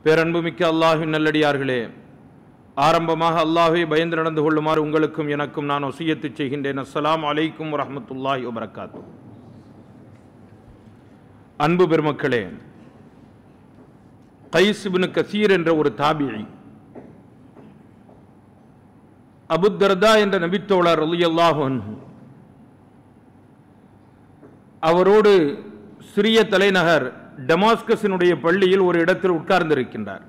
பேரன்புமிக்க அல்லாஹின் நல்லடியார்களே ஆரம்பமாக அல்லாஹை பயந்து நடந்து கொள்ளுமாறு உங்களுக்கும் எனக்கும் நான் ஒசியத்து செய்கின்றேன் அஸ்ஸலாமு அலைக்கும் வரஹ்மத்துல்லாஹி வபரகாத்து அன்பு பெருமக்களே கைஸ் இப்னு கசீர் என்ற ஒரு தாபிழி அபுத்தர்தா என்ற நபித்தோழர் ரலியல்லாஹு அன்ஹு அவரோடு சிறிய தலைநகர் டமாஸ்கஸினுடைய பள்ளியில் ஒரு இடத்தில் உட்கார்ந்திருக்கின்றார்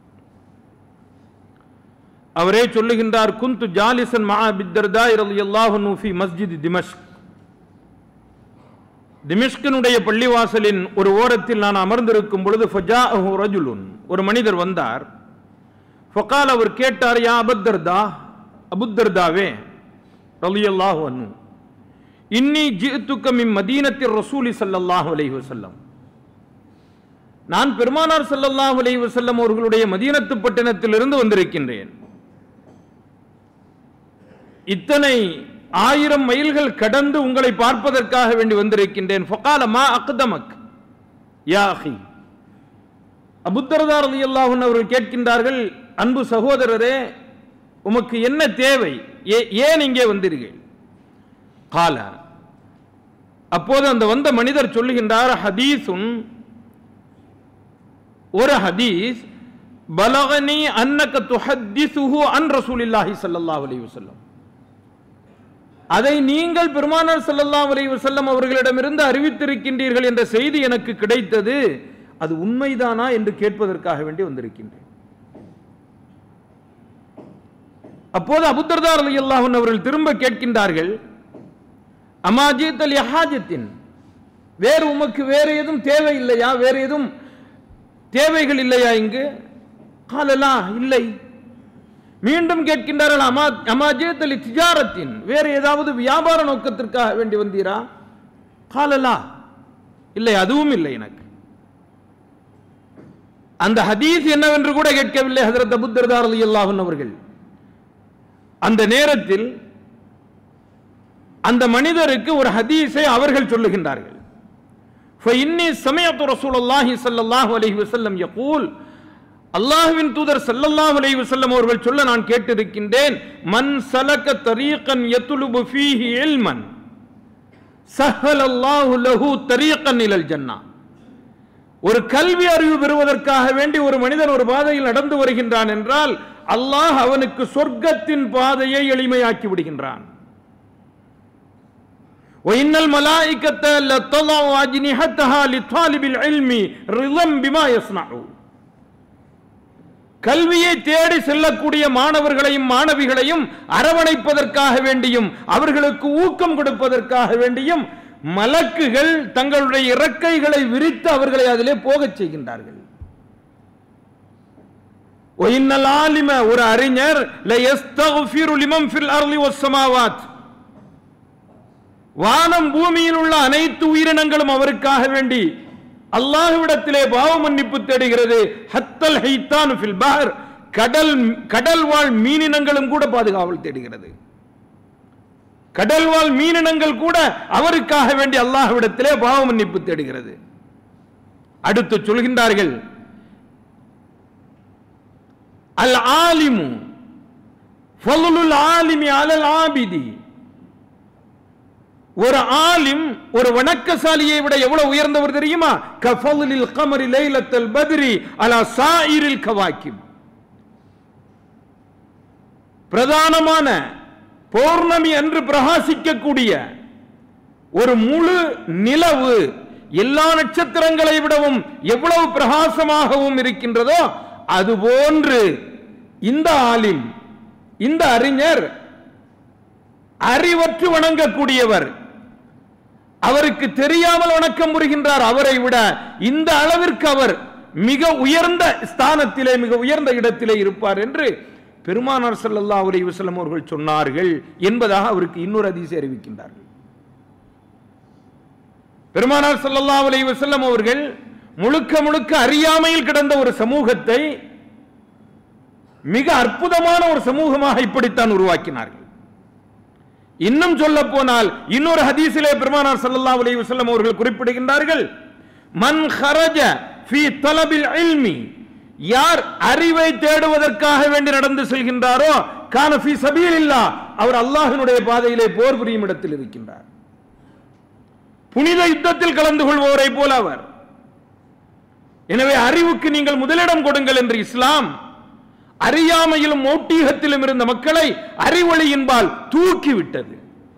அவரே சொல்லுகின்றார் குந்து ஜாலிசன் மா பித்தர்தா ரலியல்லாஹு அன்ஹு ஃபி மஸ்ஜித் திமஷ்க் திமிஷ்கனுடைய பள்ளிவாசலின் ஒரு ஓரத்தில் நான் அமர்ந்திருக்கும் பொழுது ஃபஜாஅஹு ரஜுலுன் ஒரு மனிதர் வந்தார் ஃபகால் அவர் கேட்டார் யா அபத்தர்தா அபுத்தர்தாவே ரலியல்லாஹு அன்ஹு இன்னி ஜித்துக்க மின் மதீனத்தில் ரசூலி ஸல்லல்லாஹு அலைஹி வஸல்லம் நான் பெருமானார் ஸல்லல்லாஹு அலைஹி வஸல்லம் அவர்களுடைய மதீனத்து பட்டணத்திலிருந்து வந்திருக்கின்றேன் இத்தனை ஆயிரம் மைல்கள் கடந்து உங்களை பார்ப்பதற்காக வேண்டி வந்திருக்கின்றேன் ஃபகால மா அக்தமக் யா அஹி அபுத்தரதார் ரலியல்லாஹு அன்ஹு அவர்கள் கேட்கின்றார்கள் அன்பு சகோதரரே உமக்கு என்ன தேவை ஏ- ஏன் இங்கே வந்தீர்கள் கால அப்போது அந்த வந்த மனிதர் சொல்லுகின்றார் ஹதீஸுன் ஒரு ஹதீஸ் பலகனி அன்னக துஹத்திசுஹு அன் ரசூலில்லாஹி ஸல்லல்லாஹு அலைஹி வஸல்லம் அதை நீங்கள் பெருமானார் ஸல்லல்லாஹு அலைஹி வஸல்லம் அவர்களிடமிருந்து அறிவித்திருக்கின்றீர்கள் என்ற செய்தி எனக்கு கிடைத்தது அது உண்மைதானா என்று கேட்பதற்காக வேண்டி வந்திருக்கின்றேன் அப்போது அபுத்தர்தார் ரலியல்லாஹு அன்ஹு அவர்கள் திரும்ப கேட்கின்றார்கள் அமாஜித் அல் யஹாஜத்தின் வேறு உமக்கு வேறு எதுவும் தேவை இல்லையா வேறு எதுவும் தேவைகள் இல்லையா இங்கு காலலா இல்லை மீண்டும் கேட்கின்றார்கள் அமா அமாஜித் அலி திஜாரத்தின் வேறு ஏதாவது வியாபார நோக்கத்திற்காக வேண்டி வந்தீரா காலலா இல்லை அதுவும் இல்லை எனக்கு அந்த ஹதீஸ் என்னவென்று கூட கேட்கவில்லை ஹதரத் அபுத்தர்தார் ரலியல்லாஹு அன்ஹு அவர்கள் அந்த நேரத்தில் அந்த மனிதருக்கு ஒரு ஹதீஸை அவர்கள் சொல்லுகின்றார்கள் فإني سمعت رسول الله صلى الله عليه وسلم يقول அல்லாஹ்வின் தூதர் ஸல்லல்லாஹு அலைஹி வஸல்லம் அவர்கள் சொல்ல நான் கேட்டிருக்கின்றேன் மன் சலக தரீகன் யத்லுபு ஃபீஹி இல்மன் சஹலல்லாஹு லஹு தரீகன் இலல் ஜன்னah ஒரு கல்வி அறிவு பெறுவதற்காக வேண்டி ஒரு மனிதன் ஒரு பாதையில் நடந்து வருகின்றான் என்றால் அல்லாஹ் அவனுக்கு சொர்க்கத்தின் பாதையை எளிமையாக்கி விடுகின்றான் وإن الملائكة لتضع أجنحتها لطالب العلم رضا بما يصنع கல்வியை தேடி செல்லக்கூடிய மாணவர்களையும் மாணவிகளையும் அரவணைப்பதற்காக வேண்டியும் அவர்களுக்கு ஊக்கம் கொடுப்பதற்காக வேண்டியும் மலக்குகள் தங்களுடைய இறக்கைகளை விரித்து அவர்களை அதிலே போகச் செய்கின்றார்கள் ஒயின்னல் ஆலிம ஒரு அறிஞர் லயஸ்தக்ஃபிரு லிமன் ஃபில் அர்லி வஸ்ஸமாவாத் வானம் பூமியில் உள்ள அனைத்து உயிரினங்களும் அவருக்காக வேண்டி அல்லாஹ்விடத்திலே பாவ மன்னிப்பு தேடுகிறது ஹத்தல் ஹைத்தான் ஃபில் பஹர் கடல் கடல் வாழ் மீனினங்களும் கூட பாதுகாவல் தேடுகிறது கடல் வாழ் மீனினங்கள் கூட அவருக்காக வேண்டி அல்லாஹ்விடத்திலே பாவ மன்னிப்பு தேடுகிறது அடுத்து சொல்கின்றார்கள் அல் ஆலிமு ஃபலுல் ஆலிமி அலல் ஆபிதி ஒரு ஆலிம் ஒரு வணக்கசாலியை விட எவ்வளவு உயர்ந்தவர் தெரியுமா கஃபலில் கமரி லைலத்தல் பத்ரி அலா சாயிரில் கவாக்கிப் பிரதானமான பௌர்ணமி அன்று பிரகாசிக்கக்கூடிய ஒரு முழு நிலவு எல்லா நட்சத்திரங்களை விடவும் எவ்வளவு பிரகாசமாகவும் இருக்கின்றதோ அதுபோன்று இந்த ஆலிம் இந்த அறிஞர் அறிவற்று வணங்கக்கூடியவர் அவருக்கு தெரியாமல் வணக்கம் புரிகின்றார் அவரை விட இந்த அளவிற்கு அவர் மிக உயர்ந்த ஸ்தானத்திலே மிக உயர்ந்த இடத்திலே இருப்பார் என்று பெருமானார் ஸல்லல்லாஹு அலைஹி வஸல்லம் அவர்கள் சொன்னார்கள் என்பதாக அவருக்கு இன்னொரு அதிசயம் அறிவிக்கின்றார்கள் பெருமானார் ஸல்லல்லாஹு அலைஹி வஸல்லம் அவர்கள் முழுக்க முழுக்க அறியாமையில் கிடந்த ஒரு சமூகத்தை மிக அற்புதமான ஒரு சமூகமாக இப்படித்தான் உருவாக்கினார்கள் இன்னும் சொல்ல போனால் இன்னொரு ஹதீஸிலே பெருமானார் ஸல்லல்லாஹு அலைஹி வஸல்லம் அவர்கள் குறிப்பிடுகின்றார்கள் மன் ஹரஜ ஃபீ தலபில் இல்மி யார் அறிவை தேடுவதற்காக வேண்டி நடந்து செல்கின்றாரோ கானபி சபீல் இல்லா அவர் அல்லாஹினுடைய பாதையிலே போர் புரியும் இடத்தில் இருக்கின்றார் புனித யுத்தத்தில் கலந்து கொள்வோரை போல அவர் எனவே அறிவுக்கு நீங்கள் முதலிடம் கொடுங்கள் என்று இஸ்லாம் அறியாமையிலும் மௌட்டீகத்திலும் இருந்த மக்களை அறிவொளியின்பால் தூக்கிவிட்டது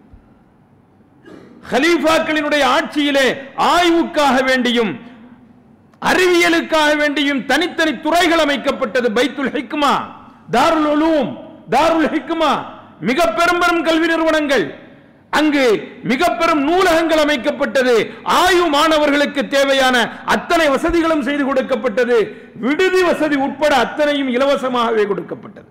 ஹலீஃபாக்களினுடைய ஆட்சியிலே ஆய்வுக்காக வேண்டியும் அறிவியலுக்காக வேண்டியும் தனித்தனி துறைகள் அமைக்கப்பட்டது பைத்துல் ஹிக்மா தாருல் உலூம் தாருல் ஹிக்மா மிக பெரும் பெரும் கல்வி நிறுவனங்கள் அங்கு மிக பெரும் நூலகங்கள் அமைக்கப்பட்டது ஆய்வு மாணவர்களுக்கு தேவையான அத்தனை வசதிகளும் செய்து கொடுக்கப்பட்டது விடுதி வசதி உட்பட அத்தனையும் இலவசமாகவே கொடுக்கப்பட்டது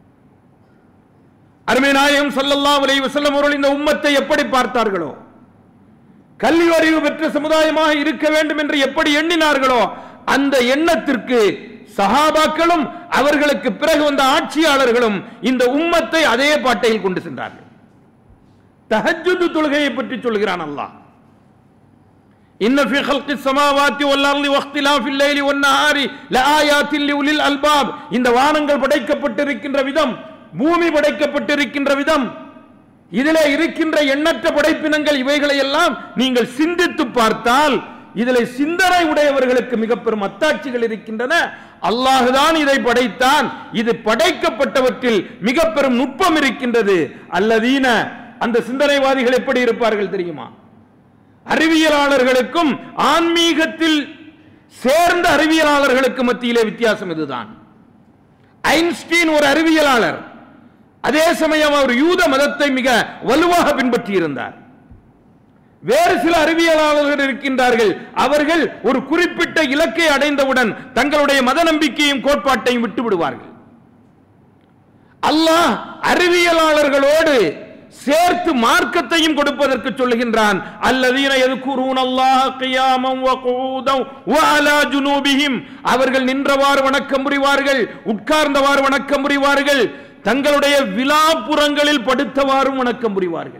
அருமை நாயகம் ஸல்லல்லாஹு அலைஹி வஸல்லம் அவர்கள் இந்த உம்மத்தை எப்படி பார்த்தார்களோ கல்வி அறிவு பெற்ற சமுதாயமாக இருக்க வேண்டும் என்று எப்படி எண்ணினார்களோ அந்த எண்ணத்திற்கு சஹாபாக்களும் அவர்களுக்கு பிறகு வந்த ஆட்சியாளர்களும் இந்த உம்மத்தை அதே பாட்டையில் கொண்டு சென்றார்கள் தஹஜ்ஜுத் தொழுகையை பற்றி சொல்கிறான் அல்லாஹ் இன்ன ஃபி خلق السماوات والارض واختلاف الليل والنهار لآيات لأولي الألباب இந்த வானங்கள் படைக்கப்பட்டிருக்கின்ற விதம் பூமி படைக்கப்பட்டிருக்கின்ற விதம் இதிலே இருக்கின்ற எண்ணற்ற படைப்பினங்கள் இவைகளை எல்லாம் நீங்கள் சிந்தித்து பார்த்தால் இதிலே சிந்தனை உடையவர்களுக்கு மிக பெரும் அத்தாட்சிகள் இருக்கின்றன அல்லாஹுதான் இதை படைத்தான் இது படைக்கப்பட்டவற்றில் மிக பெரும் நுட்பம் இருக்கின்றது அல்லதீன அந்த சிந்தனைவாதிகள் எப்படி இருப்பார்கள் தெரியுமா அறிவியலாளர்களுக்கும் ஆன்மீகத்தில் சேர்ந்த அறிவியலாளர்களுக்கு மத்தியிலே வித்தியாசம் இதுதான் ஐன்ஸ்டீன் ஒரு அறிவியலாளர் அதே சமயம் அவர் யூத மதத்தை மிக வலுவாக பின்பற்றி இருந்தார் வேறு சில அறிவியலாளர்கள் இருக்கின்றார்கள் அவர்கள் ஒரு குறிப்பிட்ட இலக்கை அடைந்தவுடன் தங்களுடைய மத நம்பிக்கையும் கோட்பாட்டையும் விட்டு விடுவார்கள் அல்லாஹ் அறிவியலாளர்களோடு சேர்த்து மார்க்கத்தையும் கொடுப்பதற்கு சொல்லுகின்றான் அல்லதீன எதுக்குரூன் அல்லாஹ் கியாமம் வ குஊதம் வ அலா ஜுனூபிஹிம் அவர்கள் நின்றவாறு வணக்கம் புரிவார்கள் உட்கார்ந்தவாறு வணக்கம் புரிவார்கள் தங்களுடைய விழாப்புறங்களில் படுத்தவாறும் வணக்கம் புரிவார்கள்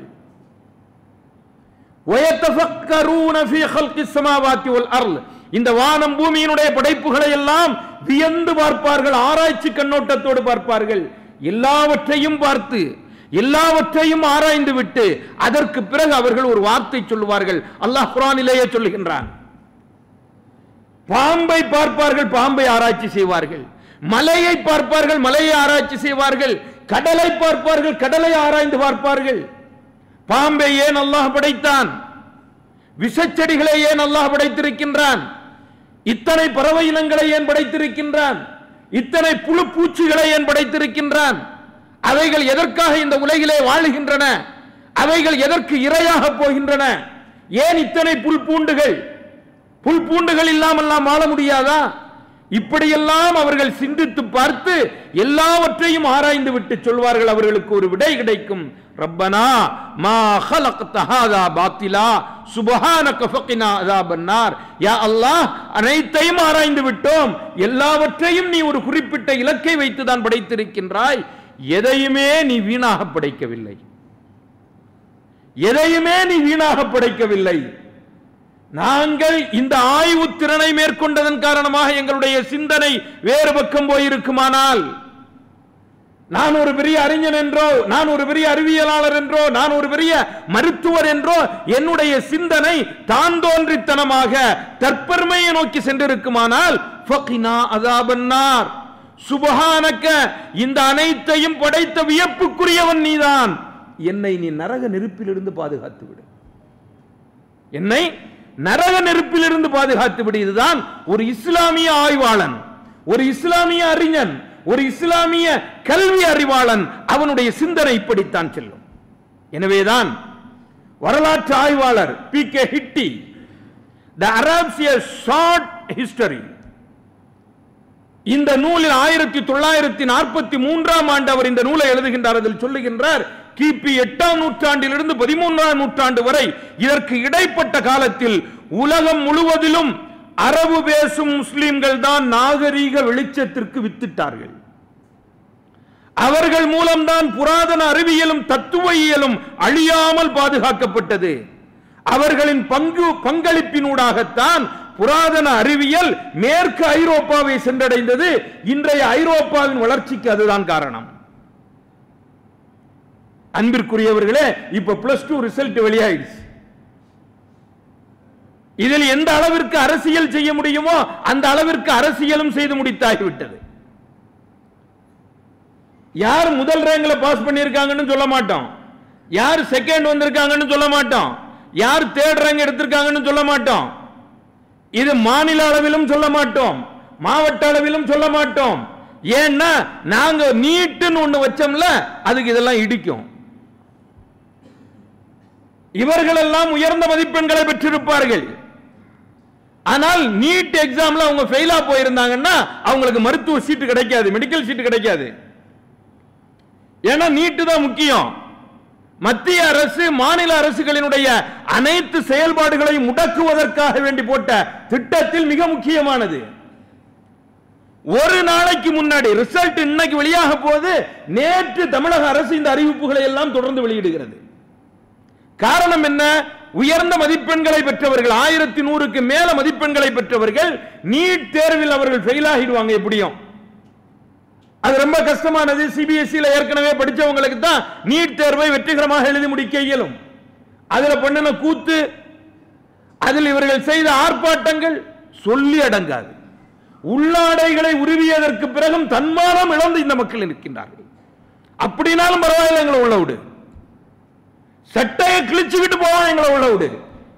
وَيَتَفَكَّرُونَ فِي خَلْقِ السَّمَاوَاتِ وَالْأَرْضِ இந்த வானம் பூமியினுடைய படைப்புகளை எல்லாம் வியந்து பார்ப்பார்கள் ஆராய்ச்சி கண்ணோட்டத்தோடு பார்ப்பார்கள் எல்லாவற்றையும் பார்த்து எல்லாவற்றையும் ஆராய்ந்து விட்டு அதற்கு பிறகு அவர்கள் ஒரு வார்த்தை சொல்லுவார்கள் அல்லாஹ் குரானிலேயே சொல்லுகின்றான் பாம்பை பார்ப்பார்கள் பாம்பை ஆராய்ச்சி செய்வார்கள் மலையை பார்ப்பார்கள் மலையை ஆராய்ச்சி செய்வார்கள் கடலை பார்ப்பார்கள் கடலை ஆராய்ந்து பார்ப்பார்கள் பாம்பை ஏன் அல்லாஹ் படைத்தான் விஷச்செடிகளை ஏன் அல்லாஹ் படைத்திருக்கின்றான் இத்தனை பறவை இனங்களை ஏன் படைத்திருக்கின்றான் இத்தனை புழு பூச்சிகளை ஏன் படைத்திருக்கின்றான் அவைகள் எதற்காக இந்த உலகிலே வாழுகின்றன அவைகள் எதற்கு இரையாக போகின்றன ஏன் இத்தனை புல் பூண்டுகள் புல் பூண்டுகள் இல்லாமல் நாம் வாழ முடியாதா இப்படியெல்லாம் அவர்கள் சிந்தித்து பார்த்து எல்லாவற்றையும் ஆராய்ந்து விட்டு சொல்வார்கள் அவர்களுக்கு ஒரு விடை கிடைக்கும் ரப்பனா மா خلقت هذا باطلا سبحانك فقنا عذاب النار யா அல்லாஹ் அனைத்தையும் ஆராய்ந்து விட்டோம் எல்லாவற்றையும் நீ ஒரு குறிப்பிட்ட இலக்கை வைத்து தான் படைத்திருக்கின்றாய் எதையுமே நீ வீணாக படைக்கவில்லை எதையுமே நீ வீணாக படைக்கவில்லை நாங்கள் இந்த ஆய்வு திறனை மேற்கொண்டதன் காரணமாக எங்களுடைய சிந்தனை வேறு பக்கம் போயிருக்குமானால் நான் ஒரு பெரிய அறிஞன் என்றோ நான் ஒரு பெரிய அறிவியலாளர் என்றோ நான் ஒரு பெரிய மருத்துவர் என்றோ என்னுடைய சிந்தனை தான் தோன்றித்தனமாக தற்பெருமையை நோக்கி சென்றிருக்குமானால் ஃபகினா அதாபன்னார் சுபஹானக்க இந்த அனைத்தையும் படைத்த வியப்புக்குரியவன் நீதான் என்னை நீ நரக நெருப்பிலிருந்து பாதுகாத்து விடு என்னை நரக நெருப்பிலிருந்து பாதுகாத்து விடு இதுதான் ஒரு இஸ்லாமிய ஆய்வாளன் ஒரு இஸ்லாமிய அறிஞன் ஒரு இஸ்லாமிய கல்வி அறிவாளன் அவனுடைய சிந்தனை இப்படித்தான் செல்லும் எனவேதான் வரலாற்று ஆய்வாளர் P K Hitti the Arabs short history இந்த நூலில் ஆயிரத்தி தொள்ளாயிரத்தி நாற்பத்தி மூன்றாம் ஆண்டு அவர் இந்த நூலை எழுதுகின்றார் அதில் சொல்லுகின்றார் கிபி எட்டாம் நூற்றாண்டிலிருந்து பதிமூன்றாம் நூற்றாண்டு வரை இதற்கு இடைப்பட்ட காலத்தில் உலகம் முழுவதிலும் அரபு பேசும் முஸ்லிம்கள் தான் நாகரீக வெளிச்சத்திற்கு வித்திட்டார்கள் அவர்கள் மூலம்தான் புராதன அறிவியலும் தத்துவயியலும் அழியாமல் பாதுகாக்கப்பட்டது அவர்களின் பங்கு பங்களிப்பினூடாகத்தான் புராதன அறிவியல் மேற்கு ஐரோப்பாவை சென்றடைந்தது இன்றைய ஐரோப்பாவின் வளர்ச்சிக்கு அதுதான் காரணம் அன்பிற்குரியவர்களே இப்ப பிளஸ் டூ ரிசல்ட் வெளியாயிடுச்சு இதில் எந்த அளவிற்கு அரசியல் செய்ய முடியுமோ அந்த அளவிற்கு அரசியலும் செய்து முடித்தாகிவிட்டது யார் முதல் ரேங்க்ல பாஸ் பண்ணியிருக்காங்கன்னு சொல்ல மாட்டோம் யார் செகண்ட் வந்திருக்காங்கன்னு சொல்ல மாட்டோம் யார் தேர்ட் ரேங்க் எடுத்திருக்காங்கன்னு சொல்ல மாட்டோம் இது மாநில அளவிலும் சொல்ல மாட்டோம் மாவட்ட அளவிலும் சொல்ல மாட்டோம் ஏன்னா நாங்க நீட்டுன்னு ஒண்ணு வச்சோம்ல அதுக்கு இதெல்லாம் இடிக்கும் இவர்கள் எல்லாம் உயர்ந்த மதிப்பெண்களை பெற்றிருப்பார்கள் ஆனால் நீட் எக்ஸாம்ல அவங்க ஃபெயிலா போயிருந்தாங்கன்னா அவங்களுக்கு மருத்துவ சீட்டு கிடைக்காது மெடிக்கல் சீட்டு கிடைக்காது ஏன்னா நீட்டு தான் முக்கியம் மத்திய அரசு மாநில அரசுகளினுடைய அனைத்து செயல்பாடுகளையும் முடக்குவதற்காக வேண்டி போட்ட திட்டத்தில் மிக முக்கியமானது ஒரு நாளைக்கு முன்னாடி ரிசல்ட் இன்னைக்கு வெளியாக போது நேற்று தமிழக அரசு இந்த அறிவிப்புகளை எல்லாம் தொடர்ந்து வெளியிடுகிறது காரணம் என்ன உயர்ந்த மதிப்பெண்களை பெற்றவர்கள் ஆயிரத்தி நூறுக்கு மேல மதிப்பெண்களை பெற்றவர்கள் நீட் தேர்வில் அவர்கள் ஃபெயில் ஆகிடுவாங்க எப்படியும் அது ரொம்ப கஷ்டமானது சிபிஎஸ்இல ஏற்கனவே படிச்சவங்களுக்கு தான் நீட் தேர்வை வெற்றிகரமாக எழுதி முடிக்க இயலும் அதுல பண்ணின கூத்து அதில் இவர்கள் செய்த ஆர்ப்பாட்டங்கள் சொல்லி அடங்காது உள்ளாடைகளை உருவியதற்கு பிறகும் தன்மானம் இழந்து இந்த மக்கள் இருக்கின்றார்கள் அப்படினாலும் பரவாயில்லை எங்களை உள்ள விடு சட்டையை கிழிச்சுக்கிட்டு போவான் எங்களை உள்ள விடு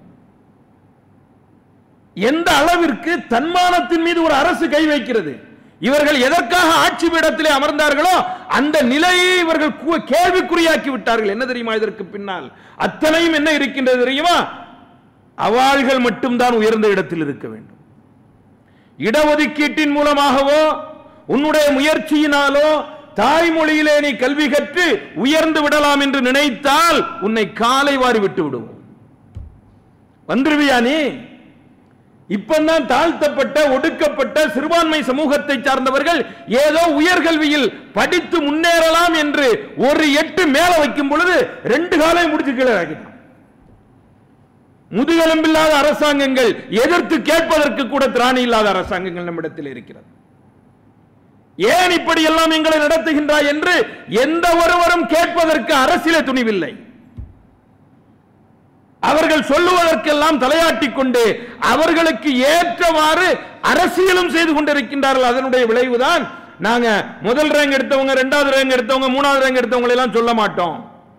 எந்த அளவிற்கு தன்மானத்தின் மீது ஒரு அரசு கை வைக்கிறது இவர்கள் எதற்காக ஆட்சி பீடத்திலே அமர்ந்தார்களோ அந்த நிலையை இவர்கள் கு- கேள்விக்குறியாக்கி விட்டார்கள் என்ன தெரியுமா இதற்கு பின்னால் அத்தனையும் என்ன இருக்கின்றது தெரியுமா அவாள்கள் மட்டும்தான் உயர்ந்த இடத்தில் இருக்க வேண்டும் இடஒதுக்கீட்டின் மூலமாகவோ உன்னுடைய முயற்சியினாலோ தாய்மொழியிலே நீ கல்வி கற்று உயர்ந்து விடலாம் என்று நினைத்தால் உன்னை காலை வாரி விட்டு விடுவோம் வந்துருவியா நீ இப்பந்தான் தாழ்த்தப்பட்ட ஒடுக்கப்பட்ட சிறுபான்மை சமூகத்தை சார்ந்தவர்கள் ஏதோ உயர்கல்வியில் படித்து முன்னேறலாம் என்று ஒரு எட்டு மேல வைக்கும் பொழுது ரெண்டு காலை முடிச்சு கீழே இறக்கிட்டான். முதுகெலும்பில்லாத அரசாங்கங்கள் எதிர்த்து கேட்பதற்கு கூட திராணி இல்லாத அரசாங்கங்கள் நம்மிடத்தில் இருக்கிறது ஏன் இப்படி எல்லாம் எங்களை நடத்துகின்றாய் என்று எந்த ஒருவரும் கேட்பதற்கு அரசியலே துணிவில்லை அவர்கள் சொல்லுவதற்கெல்லாம் தலையாட்டிக் கொண்டு அவர்களுக்கு ஏற்றவாறு அரசியலும் செய்து கொண்டிருக்கின்றார்கள் அதனுடைய விளைவுதான் நாங்க முதல் ரேங்க் எடுத்தவங்க இரண்டாவது ரேங்க் எடுத்தவங்க மூணாவது ரேங்க் எடுத்தவங்க எல்லாம் சொல்ல மாட்டோம்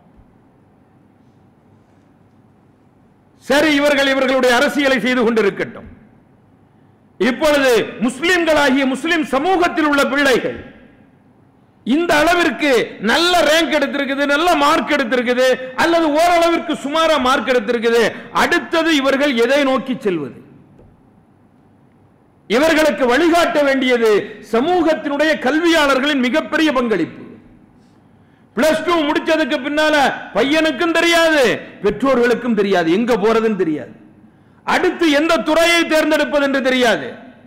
சரி இவர்கள் இவர்களுடைய அரசியலை செய்து கொண்டிருக்கட்டும் இப்பொழுது முஸ்லிம்களாகிய முஸ்லிம் சமூகத்தில் உள்ள பிள்ளைகள் இந்த அளவிற்கு நல்ல ரேங்க் எடுத்திருக்குது நல்ல மார்க் எடுத்திருக்குது அல்லது ஓரளவிற்கு சுமாரா மார்க் எடுத்திருக்குது அடுத்தது இவர்கள் எதை நோக்கி செல்வது இவர்களுக்கு வழிகாட்ட வேண்டியது சமூகத்தினுடைய கல்வியாளர்களின் மிகப்பெரிய பங்களிப்பு பிளஸ் டூ முடிச்சதுக்கு பின்னால பையனுக்கும் தெரியாது பெற்றோர்களுக்கும் தெரியாது எங்க போறதுன்னு தெரியாது அடுத்து எந்த துறையை தேர்ந்தெடுப்பது என்று தெரியாது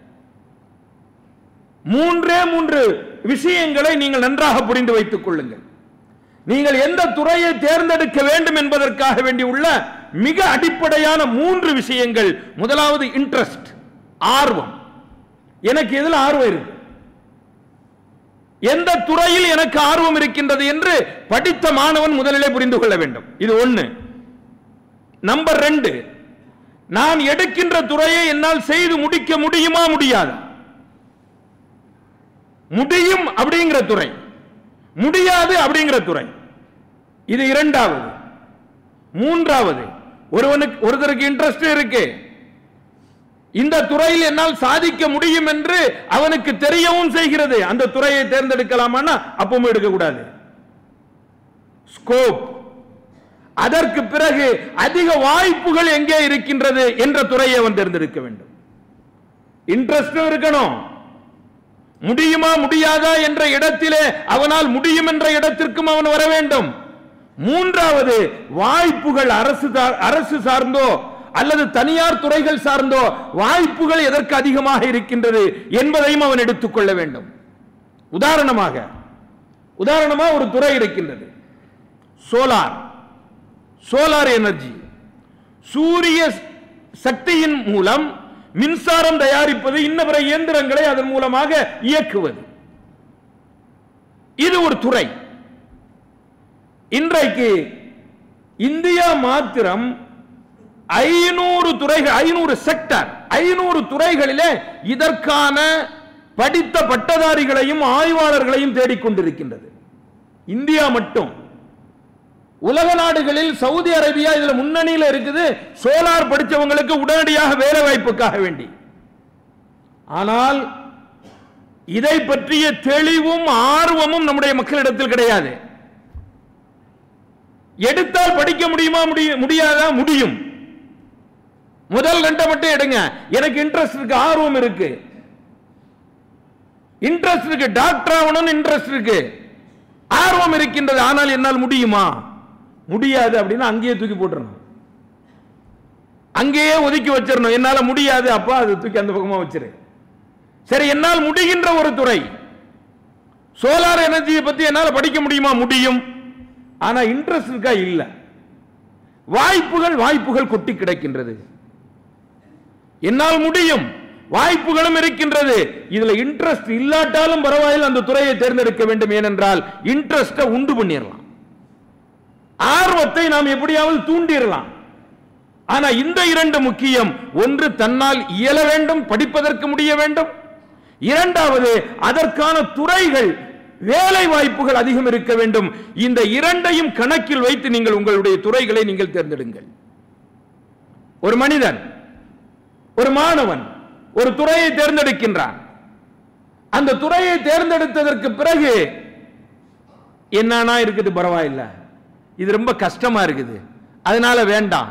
மூன்றே மூன்று விஷயங்களை நீங்கள் நன்றாக புரிந்து வைத்துக் கொள்ளுங்கள் நீங்கள் எந்த துறையை தேர்ந்தெடுக்க வேண்டும் என்பதற்காக வேண்டி உள்ள மிக அடிப்படையான மூன்று விஷயங்கள் முதலாவது இன்ட்ரெஸ்ட் ஆர்வம் எனக்கு எதில் ஆர்வம் இருக்கு எந்த துறையில் எனக்கு ஆர்வம் இருக்கின்றது என்று படித்த மாணவன் முதலிலே புரிந்து கொள்ள வேண்டும் இது ஒண்ணு நம்பர் ரெண்டு நான் எடுக்கின்ற துறையை என்னால் செய்து முடிக்க முடியுமா முடியாது முடியும் அப்படிங்கிற துறை முடியாது அப்படிங்கிற துறை இது இரண்டாவது மூன்றாவது ஒருவனுக்கு ஒருத்தருக்கு இன்ட்ரெஸ்ட் இருக்கு இந்த துறையில் என்னால் சாதிக்க முடியும் என்று அவனுக்கு தெரியவும் செய்கிறது அந்த துறையை தேர்ந்தெடுக்கலாமான்னா அப்பவும் எடுக்கக்கூடாது ஸ்கோப் அதற்கு பிறகு அதிக வாய்ப்புகள் எங்கே இருக்கின்றது என்ற துறையை அவன் தேர்ந்தெடுக்க வேண்டும் இன்ட்ரெஸ்டும் இருக்கணும் முடியுமா முடியாதா என்ற இடத்திலே அவனால் முடியும் என்ற இடத்திற்கும் அவன் வர வேண்டும் மூன்றாவது வாய்ப்புகள் அரசு தா- அரசு சார்ந்தோ அல்லது தனியார் துறைகள் சார்ந்தோ வாய்ப்புகள் எதற்கு அதிகமாக இருக்கின்றது என்பதையும் அவன் எடுத்துக்கொள்ள வேண்டும் உதாரணமாக உதாரணமா ஒரு துறை இருக்கின்றது சோலார் சோலார் எனர்ஜி சூரிய சக்தியின் மூலம் மின்சாரம் தயாரிப்பது இன்ன பிற இயந்திரங்களை அதன் மூலமாக இயக்குவது இது ஒரு துறை இன்றைக்கு இந்தியா மாத்திரம் ஐநூறு துறைகள் ஐநூறு செக்டர் ஐநூறு துறைகளிலே இதற்கான படித்த பட்டதாரிகளையும் ஆய்வாளர்களையும் தேடிக்கொண்டிருக்கின்றது இந்தியா மட்டும் உலக நாடுகளில் சவுதி அரேபியா இதுல முன்னணியில இருக்குது சோலார் படிச்சவங்களுக்கு உடனடியாக வேலை வாய்ப்புக்காக வேண்டி ஆனால் இதை பற்றிய தெளிவும் ஆர்வமும் நம்முடைய மக்களிடத்தில் கிடையாது எடுத்தால் படிக்க முடியுமா முடிய- முடியாதா முடியும் முதல் ரெண்டை மட்டும் எடுங்க எனக்கு இன்ட்ரெஸ்ட் இருக்கு ஆர்வம் இருக்கு இன்ட்ரெஸ்ட் இருக்கு டாக்டர் ஆகணும்னு இன்ட்ரெஸ்ட் இருக்கு ஆர்வம் இருக்கின்றது ஆனால் என்னால் முடியுமா முடியாது அப்படின்னா அங்கேயே தூக்கி போட்டுறணும் அங்கேயே ஒதுக்கி வச்சிடணும் என்னால முடியாது அப்பா அது தூக்கி அந்த பக்கமா வச்சிரு சரி என்னால் முடிகின்ற ஒரு துறை சோலார் எனர்ஜியை பத்தி என்னால படிக்க முடியுமா முடியும் ஆனா இன்ட்ரெஸ்ட் இருக்கா இல்ல வாய்ப்புகள் வாய்ப்புகள் கொட்டி கிடக்கின்றது என்னால் முடியும் வாய்ப்புகளும் இருக்கின்றது இதுல இன்ட்ரெஸ்ட் இல்லாட்டாலும் பரவாயில்லை அந்த துறையை தேர்ந்தெடுக்க வேண்டும் ஏனென்றால் இன்ட்ரெஸ்ட உண்டு பண்ணிடலாம் ஆர்வத்தை நாம் எப்படியாவது தூண்டிடலாம் ஆனா இந்த இரண்டு முக்கியம் ஒன்று தன்னால் இயல வேண்டும் படிப்பதற்கு முடிய வேண்டும் இரண்டாவது அதற்கான துறைகள் வேலை வாய்ப்புகள் அதிகம் இருக்க வேண்டும் இந்த இரண்டையும் கணக்கில் வைத்து நீங்கள் உங்களுடைய துறைகளை நீங்கள் தேர்ந்தெடுங்கள் ஒரு மனிதன் ஒரு மாணவன் ஒரு துறையை தேர்ந்தெடுக்கின்றான் அந்த துறையை தேர்ந்தெடுத்ததற்கு பிறகு என்னன்னா இருக்குது பரவாயில்ல இது ரொம்ப கஷ்டமா இருக்குது அதனால வேண்டாம்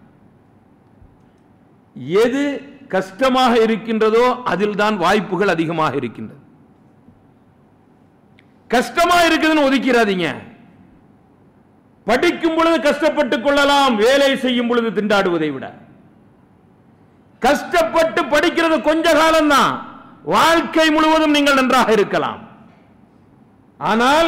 எது கஷ்டமாக இருக்கின்றதோ அதில் தான் வாய்ப்புகள் அதிகமாக இருக்கின்றது கஷ்டமா இருக்குதுன்னு ஒதுக்கிறாதீங்க படிக்கும் பொழுது கஷ்டப்பட்டுக் கொள்ளலாம் வேலை செய்யும் பொழுது திண்டாடுவதை விட கஷ்டப்பட்டு படிக்கிறது கொஞ்ச காலம்தான் வாழ்க்கை முழுவதும் நீங்கள் நன்றாக இருக்கலாம் ஆனால்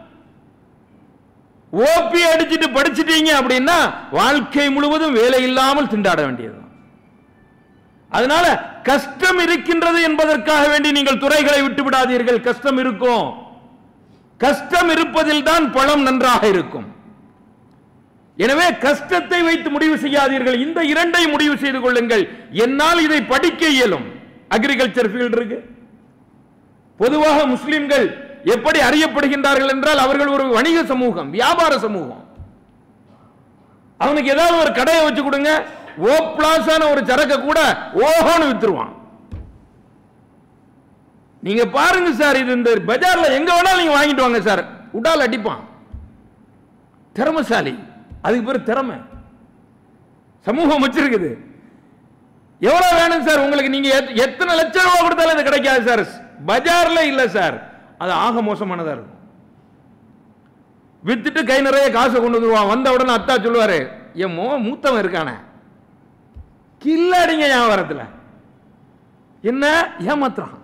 ஓபி அடிச்சிட்டு படிச்சிட்டீங்க அப்படின்னா வாழ்க்கை முழுவதும் வேலை இல்லாமல் திண்டாட வேண்டியது அதனால கஷ்டம் இருக்கின்றது என்பதற்காக வேண்டி நீங்கள் துறைகளை விட்டு விடாதீர்கள் கஷ்டம் இருக்கும் கஷ்டம் இருப்பதில் தான் பழம் நன்றாக இருக்கும் எனவே கஷ்டத்தை வைத்து முடிவு செய்யாதீர்கள் இந்த இரண்டை முடிவு செய்து கொள்ளுங்கள் என்னால் இதை படிக்க இயலும் அக்ரிகல்ச்சர் ஃபீல்டு இருக்கு பொதுவாக முஸ்லிம்கள் எப்படி அறியப்படுகின்றார்கள் என்றால் அவர்கள் ஒரு வணிக சமூகம் வியாபார சமூகம் அவனுக்கு ஏதாவது ஒரு கடையை வச்சு கொடுங்க ஓ பிளாஸான ஒரு சரக்க கூட ஓஹோன்னு வித்துருவான் நீங்க பாருங்க சார் இது இந்த பஜார்ல எங்க வேணாலும் நீங்க வாங்கிட்டு வாங்க சார் உடால் அடிப்பான் திறமசாலி அதுக்கு பேர் திறமை சமூகம் வச்சிருக்குது எவ்வளவு வேணும் சார் உங்களுக்கு நீங்க எத்- எத்தனை லட்சம் ரூபாய் கொடுத்தாலும் இது கிடைக்காது சார் பஜார்ல இல்ல சார் அது ஆக மோசமானதா இருக்கும் வித்துட்டு கை நிறைய காசை கொண்டு வந்துருவான் வந்த உடனே அத்தா சொல்லுவாரு என் மோ மூத்தவன் இருக்கானே கில்லாடிங்க வியாபாரத்துல என்ன ஏமாத்துறான்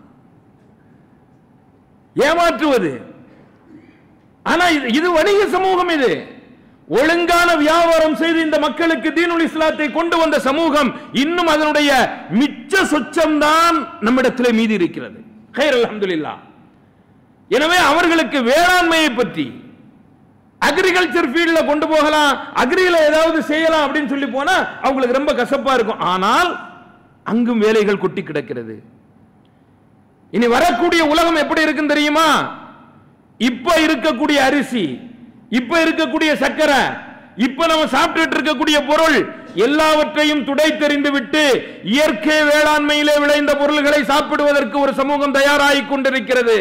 ஏமாற்றுவது ஆனா இது இது வணிக சமூகம் இது ஒழுங்கான வியாபாரம் செய்து இந்த மக்களுக்கு தீனுல் இஸ்லாத்தை கொண்டு வந்த சமூகம் இன்னும் அதனுடைய மிச்ச சொச்சம்தான் நம்மிடத்திலே மீதி இருக்கிறது ஹைர் அல்ஹம்துலில்லாஹ் எனவே அவர்களுக்கு வேளாண்மையை பற்றி அக்ரிகல்ச்சர் ஃபீல்ட்ல கொண்டு போகலாம் அக்ரியில ஏதாவது செய்யலாம் அப்படின்னு சொல்லி போனா அவங்களுக்கு ரொம்ப கசப்பா இருக்கும் ஆனால் அங்கும் வேலைகள் கொட்டி கிடக்கிறது இனி வரக்கூடிய உலகம் எப்படி இருக்குன்னு தெரியுமா இப்ப இருக்கக்கூடிய அரிசி இப்ப இருக்கக்கூடிய சக்கரை இப்ப நம்ம சாப்பிட்டுட்டு இருக்கக்கூடிய பொருள் எல்லாவற்றையும் துடை தெரிந்து விட்டு இயற்கை வேளாண்மையிலே விளைந்த பொருள்களை சாப்பிடுவதற்கு ஒரு சமூகம் தயாராகிக் கொண்டிருக்கிறது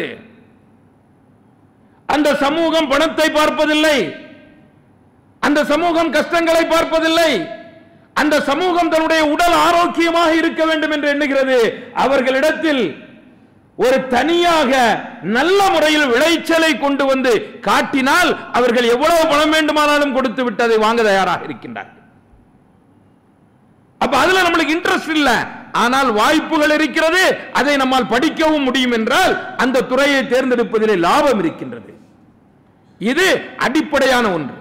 அந்த சமூகம் பணத்தை பார்ப்பதில்லை அந்த சமூகம் கஷ்டங்களை பார்ப்பதில்லை அந்த சமூகம் தன்னுடைய உடல் ஆரோக்கியமாக இருக்க வேண்டும் என்று எண்ணுகிறது அவர்களிடத்தில் ஒரு தனியாக நல்ல முறையில் விளைச்சலை கொண்டு வந்து காட்டினால் அவர்கள் எவ்வளவு பணம் வேண்டுமானாலும் கொடுத்து விட்டு அதை வாங்க தயாராக இருக்கின்றார்கள் அப்ப அதுல நம்மளுக்கு இன்ட்ரெஸ்ட் இல்ல ஆனால் வாய்ப்புகள் இருக்கிறது அதை நம்மால் படிக்கவும் முடியும் என்றால் அந்த துறையை தேர்ந்தெடுப்பதிலே லாபம் இருக்கின்றது இது அடிப்படையான ஒன்று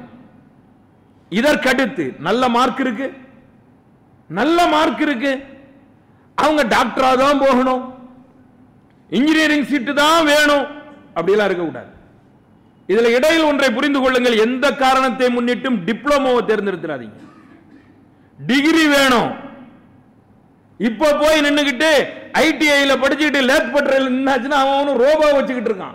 இதற்கடுத்து நல்ல மார்க் இருக்கு நல்ல மார்க் இருக்கு அவங்க டாக்டரா தான் போகணும் இன்ஜினியரிங் சீட்டு தான் வேணும் அப்படிலாம் இருக்கக்கூடாது இதுல இடையில் ஒன்றை புரிந்து கொள்ளுங்கள் எந்த காரணத்தை முன்னிட்டும் டிப்ளமோவை தேர்ந்தெடுத்துறாதீங்க டிகிரி வேணும் இப்ப போய் நின்னுகிட்டு ஐடிஐல படிச்சுக்கிட்டு லேத் பட்டறையில் நின்னாச்சுன்னா அவன் அவனும் ரோபோ வச்சுக்கிட்டு இருக்கான்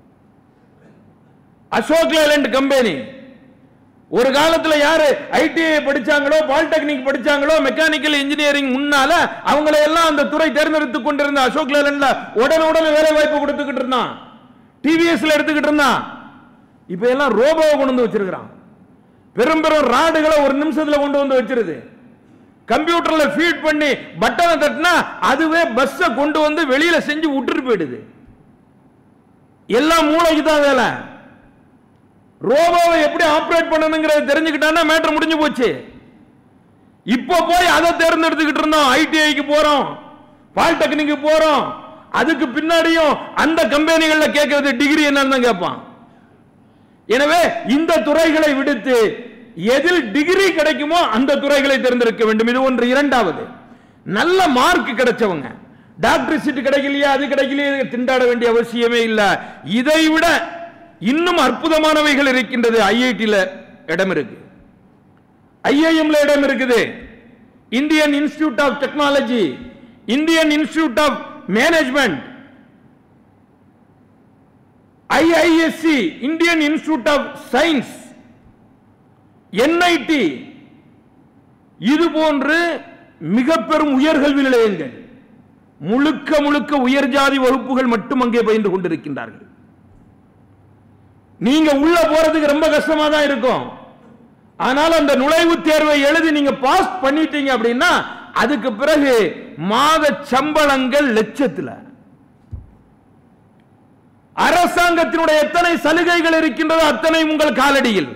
அசோக் லேலண்ட் கம்பெனி ஒரு காலத்துல யாரு ஐடிஐ படிச்சாங்களோ பாலிடெக்னிக் படிச்சாங்களோ மெக்கானிக்கல் இன்ஜினியரிங் முன்னால அவங்களை எல்லாம் அந்த துறை தேர்ந்தெடுத்து கொண்டிருந்த அசோக் லேலண்ட்ல உடனே உடனே வேலை வாய்ப்பு கொடுத்துக்கிட்டு இருந்தான் டிவிஎஸ்ல எடுத்துக்கிட்டு இருந்தான் இப்ப எல்லாம் ரோபோவை கொண்டு வந்து வச்சிருக்கிறான் பெரும் பெரும் ராடுகளை ஒரு நிமிஷத்துல கொண்டு வந்து வச்சிருது கம்ப்யூட்டர்ல ஃபீட் பண்ணி பட்டனை தட்டினா அதுவே பஸ்ஸை கொண்டு வந்து வெளியில செஞ்சு விட்டுட்டு போயிடுது எல்லாம் மூளைக்கு தான் வேலை ரோபோவை எப்படி ஆபரேட் பண்ணணுங்கிறத தெரிஞ்சுக்கிட்டானா மேட்டர் முடிஞ்சு போச்சு இப்போ போய் அதை தேர்ந்தெடுத்துக்கிட்டு இருந்தோம் ஐடிஐக்கு போறோம் பாலிடெக்னிக்கு போறோம் அதுக்கு பின்னாடியும் அந்த கம்பெனிகள்ல கேட்கறது டிகிரி என்னன்னு தான் கேட்பான் எனவே இந்த துறைகளை விடுத்து எதில் டிகிரி கிடைக்குமோ அந்த துறைகளை தேர்ந்தெடுக்க வேண்டும் இது ஒன்று இரண்டாவது நல்ல மார்க் கிடைச்சவங்க டாக்டர் சீட் கிடைக்கலையா அது கிடைக்கலையா திண்டாட வேண்டிய அவசியமே இல்ல இதை விட இன்னும் அற்புதமானவைகள் இருக்கின்றது ஐஐடில இடம் இருக்கு ஐஐஎம்ல இடம் இருக்குது Indian institute of technology Indian institute of management IISc Indian institute of science NIT இது போன்று மிக பெரும் உயர்கல்வி நிலையங்கள் முழுக்க முழுக்க உயர் ஜாதி வகுப்புகள் மட்டும் அங்கே பயின்று கொண்டிருக்கின்றார்கள் நீங்க உள்ள போறதுக்கு ரொம்ப கஷ்டமா தான் இருக்கும் ஆனால் அந்த நுழைவுத் தேர்வை எழுதி நீங்க பாஸ் பண்ணிட்டீங்க அப்படின்னா அதுக்கு பிறகு மாத சம்பளங்கள் லட்சத்துல அரசாங்கத்தினுடைய எத்தனை சலுகைகள் இருக்கின்றதோ அத்தனை உங்கள் காலடியில்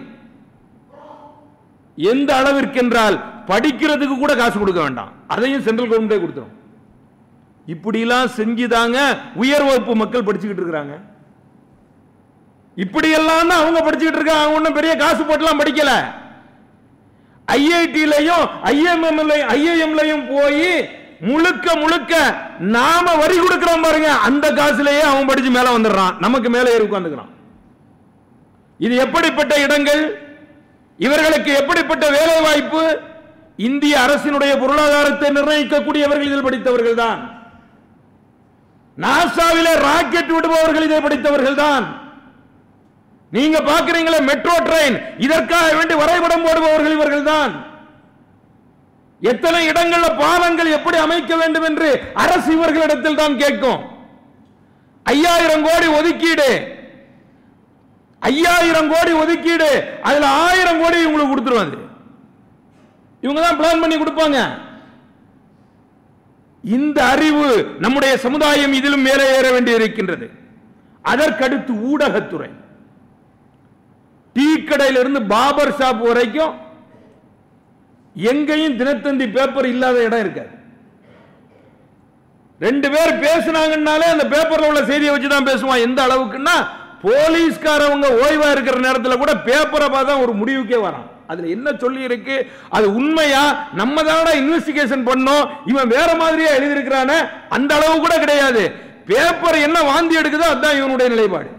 எந்த அளவிற்கு என்றால் படிக்கிறதுக்கு கூட காசு கொடுக்க வேண்டாம் அதையும் சென்ட்ரல் கவர்மெண்டே கொடுத்துரும் இப்படிலாம் செஞ்சுதாங்க உயர் வகுப்பு மக்கள் படிச்சுக்கிட்டு இருக்கிறாங்க இப்படி எல்லாம் தான் அவங்க படிச்சுக்கிட்டு இருக்காங்க அவங்க ஒன்றும் பெரிய காசு போட்டுலாம் படிக்கல ஐஐடிலையும் ஐஎம்எம்ல ஐஐஎம்லையும் போய் முழுக்க முழுக்க நாம வரி கொடுக்கிறோம் பாருங்க அந்த காசுலயே அவன் படிச்சு மேல வந்துடுறான் நமக்கு மேல ஏறி உட்கார்ந்துக்கிறான் இது எப்படிப்பட்ட இடங்கள் இவர்களுக்கு எப்படிப்பட்ட வேலை வாய்ப்பு இந்திய அரசினுடைய பொருளாதாரத்தை நிர்ணயிக்கக்கூடியவர்கள் இதில் படித்தவர்கள் தான் நாசாவிலே ராக்கெட் விடுபவர்கள் இதை படித்தவர்கள் தான் நீங்க பாக்குறீங்களே மெட்ரோ ட்ரெயின் இதற்காக வேண்டி வரைபடம் போடுபவர்கள் இவர்கள் தான் எத்தனை இடங்கள்ல பாலங்கள் எப்படி அமைக்க வேண்டும் என்று அரசு இவர்களிடத்தில் தான் கேட்கும் ஐயாயிரம் கோடி ஒதுக்கீடு ஐயாயிரம் கோடி ஒதுக்கீடு அதுல ஆயிரம் கோடி உங்களுக்கு கொடுத்துருவாங்க இவங்க தான் பிளான் பண்ணி கொடுப்பாங்க இந்த அறிவு நம்முடைய சமுதாயம் இதிலும் மேலே ஏற வேண்டி இருக்கின்றது அதற்கடுத்து ஊடகத்துறை டீ கடையில இருந்து பாபர் ஷாப் வரைக்கும் எங்கேயும் தினத்தந்தி பேப்பர் இல்லாத இடம் இருக்காது ரெண்டு பேர் பேசுனாங்கன்னாலே அந்த பேப்பர்ல உள்ள செய்தியை வச்சு தான் பேசுவான் எந்த அளவுக்குன்னா போலீஸ்காரவங்க ஓய்வா இருக்கிற நேரத்தில் கூட பேப்பரை பார்த்தா ஒரு முடிவுக்கே வரான் அதுல என்ன சொல்லி இருக்கு அது உண்மையா நம்ம தானடா இன்வெஸ்டிகேஷன் பண்ணோம் இவன் வேற மாதிரியா எழுதியிருக்கிறானே அந்த அளவு கூட கிடையாது பேப்பர் என்ன வாந்தி எடுக்குதோ அதுதான் இவனுடைய நிலைப்பாடு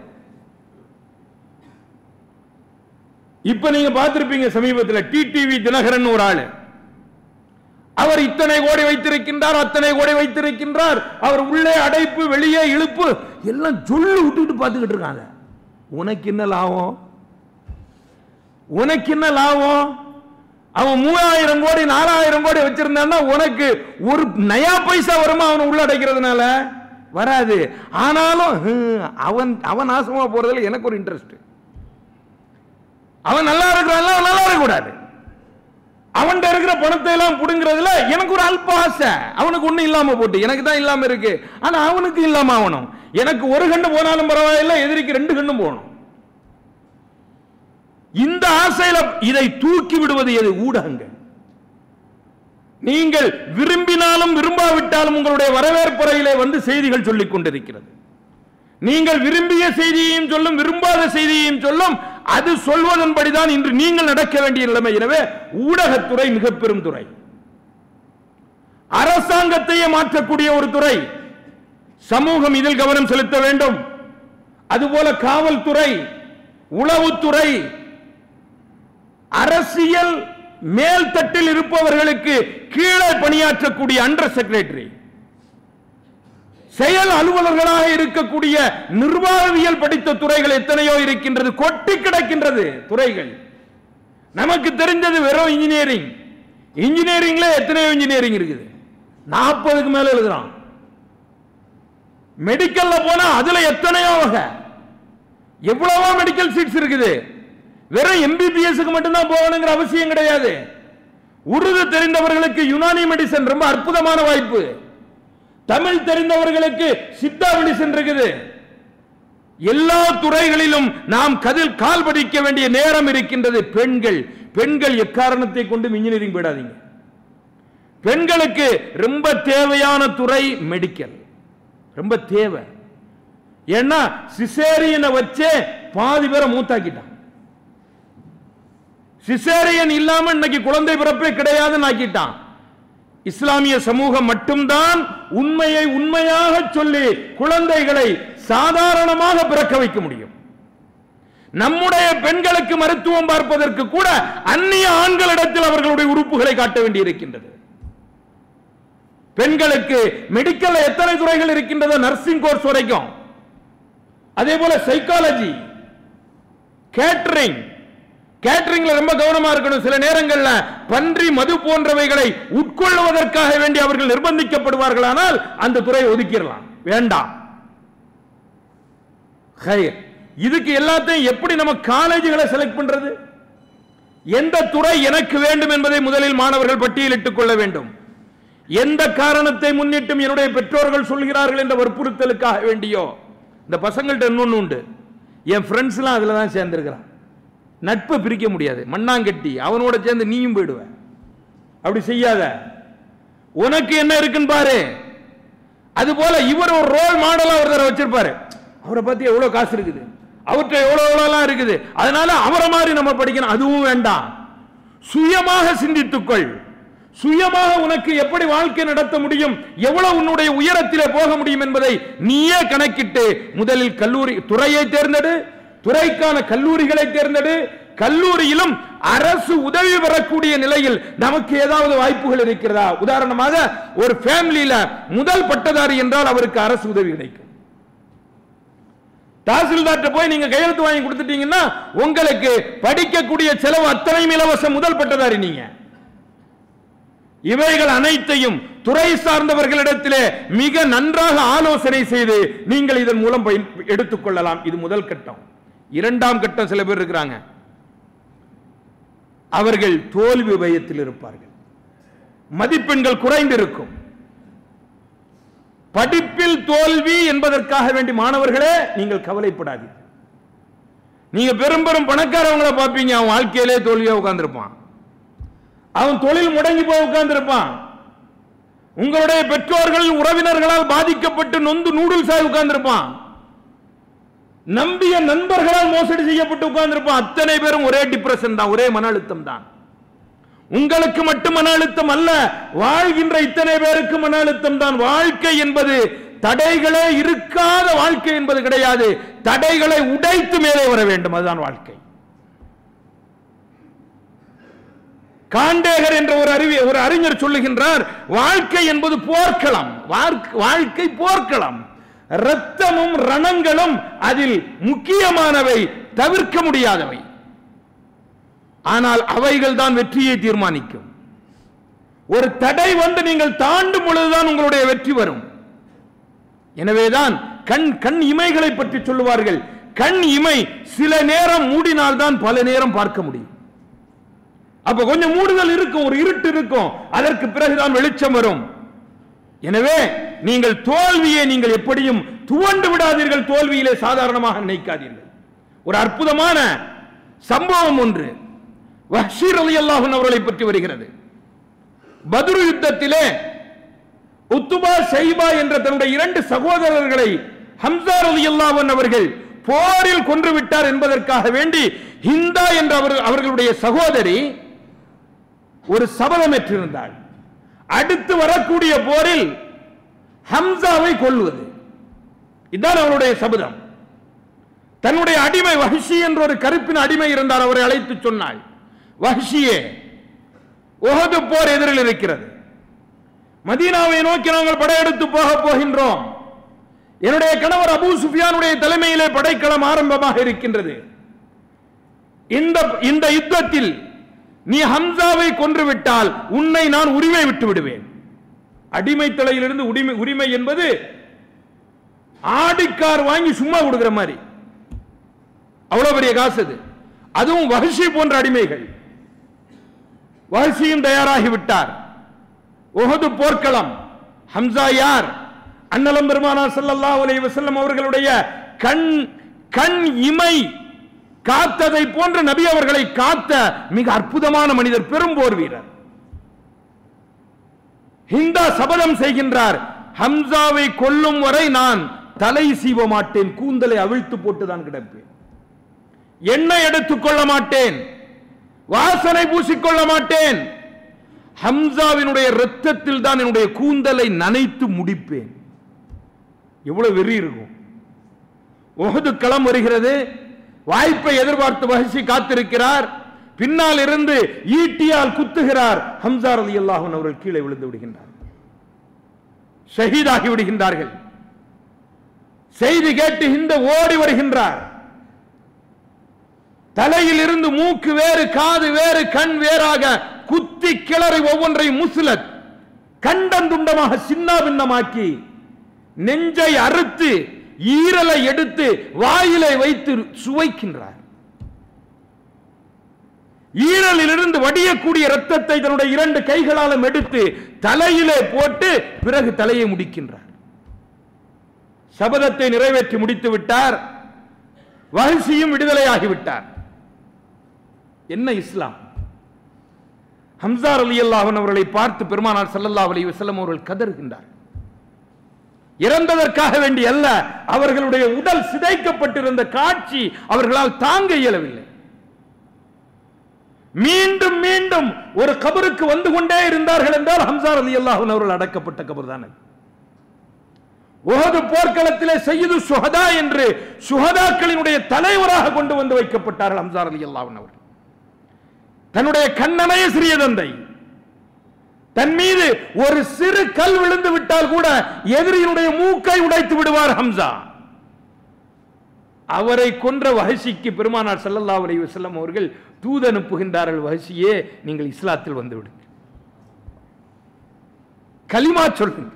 இப்ப நீங்க பார்த்திருப்பீங்க சமீபத்தில் டிடிவி தினகரன் ஒரு ஆளு அவர் இத்தனை கோடி வைத்திருக்கின்றார் அத்தனை கோடி வைத்திருக்கின்றார் அவர் உள்ளே அடைப்பு வெளியே இழுப்பு எல்லாம் சொல்லு விட்டுட்டு பார்த்துக்கிட்டு இருக்காங்க உனக்கு என்ன லாபம் உனக்கு என்ன லாபம் அவன் மூவாயிரம் கோடி நாலாயிரம் கோடி வச்சிருந்தான்னா உனக்கு ஒரு நயா பைசா வருமா அவனை உள்ள அடைக்கிறதுனால வராது ஆனாலும் ஹம், அவன் அவன் நாசமா போறதுல எனக்கு ஒரு இன்ட்ரெஸ்ட் அவன் நல்லா இருக்கிறான் அவன் நல்லா இருக்கக்கூடாது அவன்கிட்ட இருக்கிற பணத்தை எல்லாம் புடுங்கிறதுல எனக்கு ஒரு அல்ப ஆசை அவனுக்கு ஒண்ணும் இல்லாம போட்டு எனக்கு தான் இல்லாம இருக்கு ஆனா அவனுக்கு இல்லாம ஆகணும் எனக்கு ஒரு கண்ணு போனாலும் பரவாயில்ல எதிரிக்கு ரெண்டு கண்ணும் போகணும் இந்த ஆசையில இதை தூக்கி விடுவது எது ஊடகங்கள் நீங்கள் விரும்பினாலும் விரும்பாவிட்டாலும் உங்களுடைய வரவேற்புறையிலே வந்து செய்திகள் சொல்லிக் கொண்டிருக்கிறது நீங்கள் விரும்பிய செய்தியையும் சொல்லும் விரும்பாத செய்தியையும் சொல்லும் அது சொல்வதன்படிதான் இன்று நீங்கள் நடக்க வேண்டிய நிலைமை எனவே ஊடகத்துறை மிக பெரும் துறை அரசாங்கத்தையே மாற்றக்கூடிய ஒரு துறை சமூகம் இதில் கவனம் செலுத்த வேண்டும் அதுபோல காவல்துறை உளவுத்துறை அரசியல் மேல்தட்டில் இருப்பவர்களுக்கு கீழே பணியாற்றக்கூடிய அண்டர் செக்ரட்டரி செயல் அலுவலர்களாக இருக்கக்கூடிய நிர்வாகவியல் படித்த துறைகள் எத்தனையோ இருக்கின்றது கொட்டி கிடக்கின்றது துறைகள் நமக்கு தெரிஞ்சது வெறும் இன்ஜினியரிங் இன்ஜினியரிங்ல எத்தனையோ இன்ஜினியரிங் இருக்குது நாற்பதுக்கு மேல எழுதுறான் மெடிக்கல்ல போனா அதுல எத்தனையோ வகை எவ்வளவோ மெடிக்கல் சீட்ஸ் இருக்குது வெறும் எம்பிபிஎஸ்க்கு மட்டும்தான் போகணுங்கிற அவசியம் கிடையாது உருது தெரிந்தவர்களுக்கு யுனானி மெடிசன் ரொம்ப அற்புதமான வாய்ப்பு தமிழ் தெரிந்தவர்களுக்கு சித்தா மெடிசன் இருக்குது எல்லா துறைகளிலும் நாம் கதில் கால் பதிக்க வேண்டிய நேரம் இருக்கின்றது பெண்கள் பெண்கள் எக்காரணத்தை கொண்டும் இன்ஜினியரிங் போயிடாதீங்க பெண்களுக்கு ரொம்ப தேவையான துறை மெடிக்கல் ரொம்ப தேவை ஏன்னா சிசேரியனை வச்சே பாதி பேரை மூத்தாக்கிட்டான் சிசேரியன் இல்லாம இன்னைக்கு குழந்தை பிறப்பே கிடையாதுன்னு ஆக்கிட்டான் இஸ்லாமிய சமூகம் மட்டும்தான் உண்மையை உண்மையாக சொல்லி குழந்தைகளை சாதாரணமாக பிறக்க வைக்க முடியும் நம்முடைய பெண்களுக்கு மருத்துவம் பார்ப்பதற்கு கூட அந்நிய ஆண்களிடத்தில் அவர்களுடைய உறுப்புகளை காட்ட வேண்டியிருக்கின்றது பெண்களுக்கு மெடிக்கல் எத்தனை துறைகள் இருக்கின்றதோ நர்சிங் கோர்ஸ் வரைக்கும் அதே போல சைக்காலஜி கேட்டரிங் கேட்டரிங்ல ரொம்ப கவனமா இருக்கணும் சில நேரங்கள்ல பன்றி மது போன்றவைகளை உட்கொள்வதற்காக வேண்டி அவர்கள் நிர்பந்திக்கப்படுவார்களானால் அந்த துறையை ஒதுக்கிடலாம் வேண்டாம் ஹைர். இதுக்கு எல்லாத்தையும் எப்படி நம்ம காலேஜுகளை செலக்ட் பண்றது எந்த துறை எனக்கு வேண்டும் என்பதை முதலில் மாணவர்கள் பட்டியலிட்டுக் கொள்ள வேண்டும் எந்த காரணத்தை முன்னிட்டும் என்னுடைய பெற்றோர்கள் சொல்கிறார்கள் என்ற வற்புறுத்தலுக்காக வேண்டியோ இந்த பசங்கள்ட்ட இன்னொன்னு உண்டு என் ஃப்ரெண்ட்ஸ்லாம் அதில் தான் சேர்ந்துருக்கிறான் நட்பை பிரிக்க முடியாது மண்ணாங்கட்டி அவனோட சேர்ந்து நீயும் போயிடுவ அப்படி செய்யாத உனக்கு என்ன இருக்குன்னு பாரு அது போல இவர் ஒரு ரோல் மாடலா ஒருத்தரை வச்சிருப்பாரு அவரை பத்தி எவ்வளவு காசு இருக்குது அவர்கிட்ட எவ்வளவு எவ்வளவுலாம் இருக்குது அதனால அவரை மாதிரி நம்ம படிக்கணும் அதுவும் வேண்டாம் சுயமாக சிந்தித்துக்கொள் சுயமாக உனக்கு எப்படி வாழ்க்கை நடத்த முடியும் எவ்வளவு உன்னுடைய உயரத்திலே போக முடியும் என்பதை நீயே கணக்கிட்டு முதலில் கல்லூரி துறையை தேர்ந்தெடு துறைக்கான கல்லூரிகளை தேர்ந்தெடு கல்லூரியிலும் அரசு உதவி பெறக்கூடிய நிலையில் நமக்கு ஏதாவது வாய்ப்புகள் இருக்கிறதா உதாரணமாக ஒரு ஃபேமிலியில முதல் பட்டதாரி என்றால் அவருக்கு அரசு உதவி கிடைக்கும் தாசில்தார்ட்ட போய் நீங்க கையெழுத்து வாங்கி கொடுத்துட்டீங்கன்னா உங்களுக்கு படிக்கக்கூடிய செலவு அத்தனையும் இலவசம் முதல் பட்டதாரி நீங்க இவைகள் அனைத்தையும் துறை சார்ந்தவர்களிடத்திலே மிக நன்றாக ஆலோசனை செய்து நீங்கள் இதன் மூலம் பயன் எடுத்துக்கொள்ளலாம் இது முதல் கட்டம் இரண்டாம் கட்டம் சில பேர் இருக்கிறாங்க அவர்கள் தோல்வி பயத்தில் இருப்பார்கள் மதிப்பெண்கள் குறைந்திருக்கும் படிப்பில் தோல்வி என்பதற்காக வேண்டி மாணவர்களே நீங்கள் கவலைப்படாதீர்கள் நீங்க பெரும் பெரும் பணக்காரவங்களை பார்ப்பீங்க அவன் வாழ்க்கையிலே தோல்வியா உட்கார்ந்திருப்பான் அவன் தொழில் முடங்கி போய் உட்கார்ந்திருப்பான் உங்களுடைய பெற்றோர்கள் உறவினர்களால் பாதிக்கப்பட்டு நொந்து நூடுல்ஸ் ஆகி உட்கார்ந்திருப்பான் நம்பிய நண்பர்களால் மோசடி செய்யப்பட்டு உட்கார்ந்திருப்பான் அத்தனை பேரும் ஒரே டிப்ரெஷன் தான் ஒரே மன அழுத்தம் தான் உங்களுக்கு மட்டும் மன அழுத்தம் அல்ல வாழ்கின்ற இத்தனை பேருக்கு மன அழுத்தம் தான் வாழ்க்கை என்பது தடைகளே இருக்காத வாழ்க்கை என்பது கிடையாது தடைகளை உடைத்து மேலே வர வேண்டும் அதுதான் வாழ்க்கை காண்டேகர் என்ற ஒரு அறிவி ஒரு அறிஞர் சொல்லுகின்றார் வாழ்க்கை என்பது போர்க்களம் வாழ்க்- வாழ்க்கை போர்க்களம் ரத்தமும் ரணங்களும் அதில் முக்கியமானவை தவிர்க்க முடியாதவை ஆனால் அவைகள் தான் வெற்றியை தீர்மானிக்கும் ஒரு தடை வந்து நீங்கள் தாண்டும் பொழுதுதான் உங்களுடைய வெற்றி வரும் எனவேதான் கண் கண் இமைகளை பற்றி சொல்லுவார்கள் கண் இமை சில நேரம் மூடினால்தான் பல நேரம் பார்க்க முடியும் அப்ப கொஞ்சம் மூடுதல் இருக்கும் ஒரு இருட்டு இருக்கும் அதற்கு பிறகுதான் வெளிச்சம் வரும் எனவே நீங்கள் தோல்வியை நீங்கள் எப்படியும் துவண்டு விடாதீர்கள் தோல்வியிலே சாதாரணமாக நினைக்காதீர்கள் ஒரு அற்புதமான சம்பவம் ஒன்று வஹ்ஷி ரலியல்லாஹு அன்ஹு அவர்களை பற்றி வருகிறது பத்ரு யுத்தத்திலே உத்துபா ஷைபா என்ற தன்னுடைய இரண்டு சகோதரர்களை ஹம்சா ரலியல்லாஹு அன்ஹு அவர்கள் போரில் கொன்று விட்டார் என்பதற்காக வேண்டி ஹிந்தா என்ற அவர் அவர்களுடைய சகோதரி ஒரு சபதம் ஏற்றிருந்தாள் அடுத்து வரக்கூடிய போரில் ஹம்சாவை கொல்வது இதுதான் அவருடைய சபதம் தன்னுடைய அடிமை வஹ்ஷி என்ற ஒரு கருப்பின் அடிமை இருந்தால் அவரை அழைத்து சொன்னாள் வஹ்ஷியே உஹது போர் எதிரில் இருக்கிறது மதீனாவை நோக்கி நாங்கள் படையெடுத்து போக போகின்றோம் என்னுடைய கணவர் அபூ சுஃபியானுடைய தலைமையிலே படைக்களம் ஆரம்பமாக இருக்கின்றது இந்த இந்த யுத்தத்தில் நீ ஹம்சாவை கொன்று விட்டால் உன்னை நான் உரிமை விட்டு விடுவேன் அடிமை தலையிலிருந்து உரிமை உரிமை என்பது ஆடிக்கார் வாங்கி சும்மா கொடுக்கிற மாதிரி அவ்வளவு பெரிய காசு அது அதுவும் வஹஷி போன்ற அடிமைகள் வஹஷியும் தயாராகி விட்டார் உஹது போர்க்களம் ஹம்சா யார் அன்னலம் பெருமானார் ஸல்லல்லாஹு அலைஹி வஸல்லம் அவர்களுடைய கண் கண் இமை காத்ததை போன்ற நபி அவர்களை காத்த மிக அற்புதமான மனிதர் பெரும் போர் வீரர் ஹிந்தா சபதம் செய்கின்றார் ஹம்சாவை கொல்லும் வரை நான் தலை சீவ மாட்டேன் கூந்தலை அவிழ்த்து போட்டு தான் கிடப்பேன் எண்ணெய் எடுத்துக் கொள்ள மாட்டேன் வாசனை பூசிக்கொள்ள மாட்டேன் ஹம்சாவினுடைய இரத்தத்தில் தான் என்னுடைய கூந்தலை நனைத்து முடிப்பேன் எவ்வளவு வெறி இருக்கும் உஹது களம் வருகிறது வாய்ப்பை எதிர்பார்த்து வகிசி காத்திருக்கிறார் பின்னால் இருந்து ஈட்டியால் குத்துகிறார் ஹம்சா அலி அல்லாஹன் அவர்கள் கீழே விழுந்து விடுகின்றார் ஷஹீதாகி விடுகின்றார்கள் செய்தி கேட்டு இந்த ஓடி வருகின்றார் தலையில் இருந்து மூக்கு வேறு காது வேறு கண் வேறாக குத்தி கிளறி ஒவ்வொன்றை முசுலத் கண்டந்துண்டமாக சின்ன பின்னமாக்கி நெஞ்சை அறுத்து ஈரலை எடுத்து வாயிலை வைத்து சுவைக்கின்றார் ஈரலிலிருந்து வடியக்கூடிய ரத்தத்தை தன்னுடைய இரண்டு கைகளாலும் எடுத்து தலையிலே போட்டு பிறகு தலையை முடிக்கின்றார் சபதத்தை நிறைவேற்றி முடித்து விட்டார் வஹசியும் விடுதலையாகிவிட்டார் என்ன இஸ்லாம் ஹம்சார் அலி அல்லாஹன் அவர்களை பார்த்து பெருமானார் ஸல்லல்லாஹு அலைஹி வஸல்லம் அவர்கள் கதறுகின்றார் இறந்ததற்காக வேண்டி அல்ல அவர்களுடைய உடல் சிதைக்கப்பட்டிருந்த காட்சி அவர்களால் தாங்க இயலவில்லை மீண்டும் மீண்டும் ஒரு கபருக்கு வந்து கொண்டே இருந்தார்கள் என்றால் ஹம்சார் அலி அல்லாஹன் அவர்கள் அடக்கப்பட்ட கபர் தான் அது. உஹது போர்க்களத்திலே செய்யுது சுஹதா என்று சுஹதாக்களினுடைய தலைவராக கொண்டு வந்து வைக்கப்பட்டார்கள் ஹம்சார் அலி அல்லாஹன் அவர்கள் தன்னுடைய கண்ணனைய சிறிய தந்தை தன் மீது ஒரு சிறு கல் விழுந்து விட்டால் கூட எதிரியினுடைய மூக்கை உடைத்து விடுவார் ஹம்சா அவரை கொன்ற வஹசிக்கு பெருமானார் ஸல்லல்லாஹு அலைஹி வஸல்லம் அவர்கள் தூது அனுப்புகின்றார்கள் வஹசியே நீங்கள் இஸ்லாத்தில் வந்து விடுங்கள் கலிமா சொல்லுங்க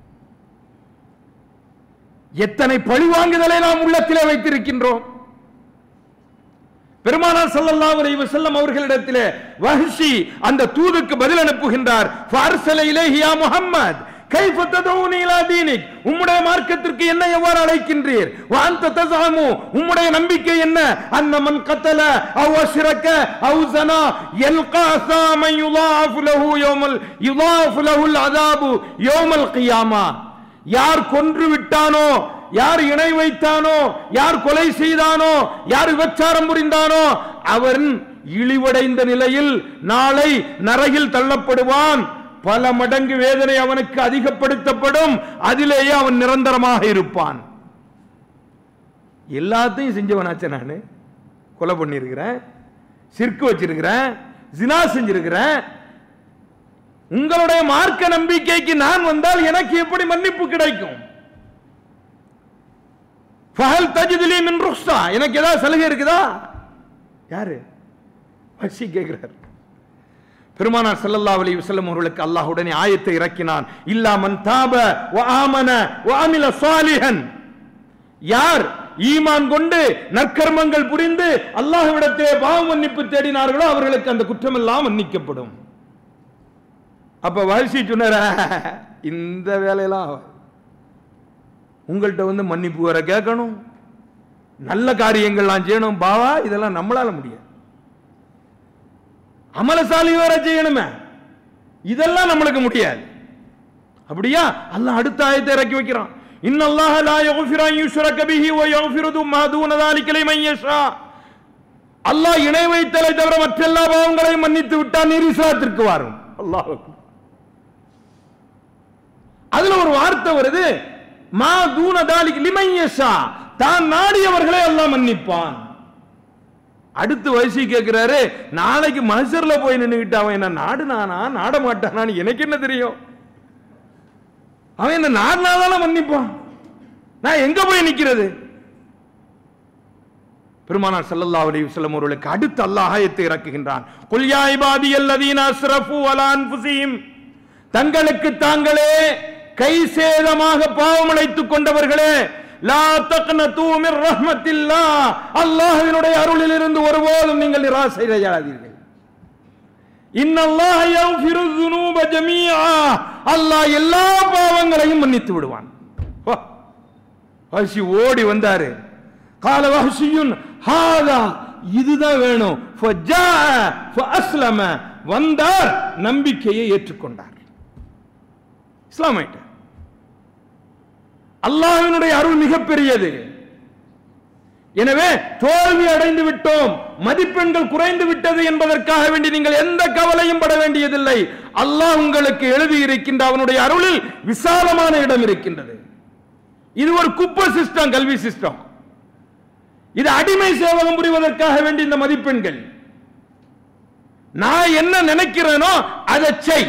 எத்தனை பழிவாங்குதலை நாம் உள்ளத்திலே வைத்திருக்கின்றோம் பெருமானார் ஸல்லல்லாஹு அலைஹி வஸல்லம் அவர்களிடத்திலே வஹ்ஷி அந்த தூதுக்கு பதில் அனுப்புகின்றார் ஃபர்சல இலைஹி யா முஹம்மத் கைஃப ததூனி இலா தீனிக் உம்முடைய மார்க்கத்திற்கு என்ன எவ்வாறு அழைக்கின்றீர் வாந்த தஸாமு உம்முடைய நம்பிக்கை என்ன அன்ன மன் கத்தல அவ் அஷ்ரக அவ் ஸனா யல்கா அஸாமன் யுலாஃபு லஹு யௌமல் யுலாஃபு லஹுல் அஸாபு யௌமல் கியாமா யார் கொன்று விட்டானோ யார் இணை வைத்தானோ யார் கொலை செய்தானோ யார் விபச்சாரம் புரிந்தானோ அவன் இழிவடைந்த நிலையில் நாளை நரகில் தள்ளப்படுவான் பல மடங்கு வேதனை அவனுக்கு அதிகப்படுத்தப்படும் அதிலேயே அவன் நிரந்தரமாக இருப்பான் எல்லாத்தையும் செஞ்சவனாச்சே நான் கொலை பண்ணியிருக்கிறேன் சிற்கு வச்சிருக்கிறேன் ஜினா செஞ்சிருக்கிறேன் உங்களுடைய மார்க்க நம்பிக்கைக்கு நான் வந்தால் எனக்கு எப்படி மன்னிப்பு கிடைக்கும் ஃபஹல் தஜிதுலி மின் ருக்ஸா எனக்கு ஏதாவது சலுகை இருக்குதா யாரு வசி கேட்கிறார் பெருமானார் ஸல்லல்லாஹு அலைஹி வஸல்லம் அவர்களுக்கு அல்லாஹ் உடனே ஆயத்தை இறக்கினான் இல்லா மன் தாப வ ஆமன வ அமில சாலிஹன் யார் ஈமான் கொண்டு நற்கர்மங்கள் புரிந்து அல்லாஹ்விடத்திலே பாவ மன்னிப்பு தேடினார்களோ அவர்களுக்கு அந்த குற்றம் எல்லாம் மன்னிக்கப்படும் அப்ப வயசி சொன்னார இந்த வேலையெல்லாம் ஆகாது. உங்கள்கிட்ட வந்து மன்னிப்பு வர கேட்கணும் நல்ல காரியங்கள்லாம் செய்யணும் பாவா இதெல்லாம் நம்மளால முடியாது அமலசாலி வேற செய்யணுமே இதெல்லாம் நம்மளுக்கு முடியாது அப்படியா அல்லாஹ் அடுத்த ஆயத்தை இறக்கி வைக்கிறான் இன்னல்லாஹ லா யக்ஃபிரு அன் யுஷ்ரக பிஹி வ யக்ஃபிரு மா தூன ذلك லிமன் யஷா அல்லாஹ் இணை வைத்தலை தவிர மற்ற எல்லா பாவங்களையும் மன்னித்து விட்டால் நீர் இஸ்லாத்திற்கு வரும் அல்லாஹ் அதுல ஒரு வார்த்தை வருது மா தூன தாலிக் லிமையஷா தான் நாடியவர்களை எல்லாம் மன்னிப்பான் அடுத்து வயசு கேட்கிறாரு நாளைக்கு மனுஷர்ல போய் நின்னுகிட்டு அவன் என்ன நாடுனானா நாட மாட்டானான்னு எனக்கு என்ன தெரியும் அவன் என்ன நாடுனாதான மன்னிப்பான் நான் எங்க போய் நிக்கிறது பெருமானார் ஸல்லல்லாஹு அலைஹி வஸல்லம் அவர்களுக்கு அடுத்து அல்லாஹ் ஆயத்தை இறக்குகின்றான் குல் யா இபாதியல்லதீன அஸ்ரஃபு அலா அன்ஃபுஸிஹிம் தங்களுக்கு தாங்களே கை சேதமாக பாவமழைத்துக் கொண்டவர்களே லா தக்னது மிர் ரஹ்மத்தில்லாஹ் அல்லாஹ்வினுடைய அருளில் இருந்து ஒருபோதும் நீங்கள் நிராசை அடையாதீர்கள் இன்னல்லாஹ் யக்ஃபிரு ذுனூப ஜமீஆ அல்லாஹ் எல்லா பாவங்களையும் மன்னித்து விடுவான் வா. வஹ்ஷி ஓடி வந்தாரு கால வஹ்ஷியுன் ஹாதா இதுதான் வேணும் ஃபஜாஅ ஃபஅஸ்லம வந்தார் நம்பிக்கையை ஏற்றுக்கொண்டார் இஸ்லாம் ஆயிட்டார் அல்லாஹ்வினுடைய அருள் மிகப்பெரியது எனவே தோல்வி அடைந்து விட்டோம் மதிப்பெண்கள் குறைந்து விட்டது என்பதற்காக வேண்டி நீங்கள் எந்த கவலையும் பட வேண்டியதில்லை அல்லாஹ் உங்களுக்கு எழுதி இருக்கின்ற அவனுடைய அருளில் விசாலமான இடம் இருக்கின்றது இது ஒரு குப்பை சிஸ்டம் கல்வி சிஸ்டம் இது அடிமை சேவகம் புரிவதற்காக வேண்டி இந்த மதிப்பெண்கள் நான் என்ன நினைக்கிறேனோ அதை செய்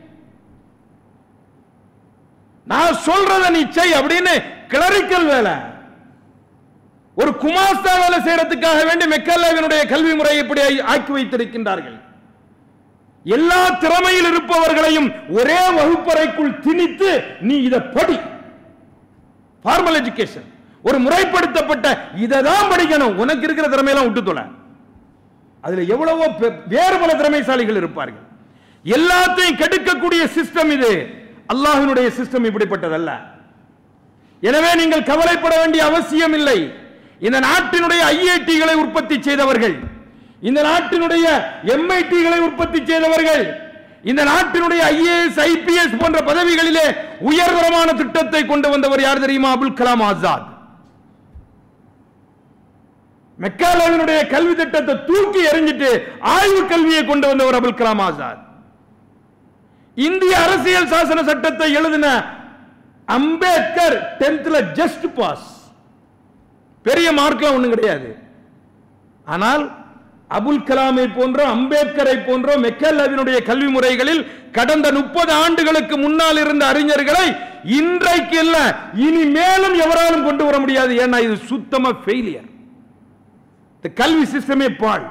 நான் சொல்றத நீ செய் அப்படின்னு கிளரிக்கல் வேலை ஒரு குமாஸ்தா வேலை செய்யறதுக்காக வேண்டி மெக்கல்லாவினுடைய கல்வி முறையை இப்படி ஆக்கி வைத்திருக்கின்றார்கள் எல்லா திறமையில் இருப்பவர்களையும் ஒரே வகுப்பறைக்குள் திணித்து நீ இதை படி ஃபார்மல் எஜுகேஷன் ஒரு முறைப்படுத்தப்பட்ட இதை தான் படிக்கணும் உனக்கு இருக்கிற திறமையெல்லாம் விட்டு தொலை அதுல எவ்வளவோ பெ- வேறு பல திறமைசாலிகள் இருப்பார்கள் எல்லாத்தையும் கெடுக்கக்கூடிய சிஸ்டம் இது அல்லாஹ்வினுடைய சிஸ்டம் இப்படிப்பட்டதல்ல எனவே நீங்கள் கவலைப்பட வேண்டிய அவசியம் இல்லை இந்த நாட்டினுடைய ஐஐடிகளை உற்பத்தி செய்தவர்கள் இந்த நாட்டினுடைய எம்ஐடிகளை உற்பத்தி செய்தவர்கள் இந்த நாட்டினுடைய ஐஏஎஸ் ஐபிஎஸ் போன்ற பதவிகளிலே உயர்தரமான திட்டத்தை கொண்டு வந்தவர் யார் தெரியுமா அபுல் கலாம் ஆசாத் மெக்காலவினுடைய கல்வி திட்டத்தை தூக்கி எறிஞ்சிட்டு ஆய்வு கல்வியை கொண்டு வந்தவர் அபுல் கலாம் ஆசாத் இந்திய அரசியல் சாசன சட்டத்தை எழுதின அம்பேத்கர் டென்த்ல ஜஸ்ட் பாஸ் பெரிய மார்க்லாம் ஒண்ணும் கிடையாது ஆனால் அபுல் கலாமை போன்றோ அம்பேத்கரை போன்றோ மெக்கல்லவினுடைய கல்வி முறைகளில் கடந்த முப்பது ஆண்டுகளுக்கு முன்னால் இருந்த அறிஞர்களை இன்றைக்கு இல்ல இனி மேலும் எவராலும் கொண்டு வர முடியாது ஏன்னா இது சுத்தமா ஃபெயிலியர் இந்த கல்வி சிஸ்டமே பாழ்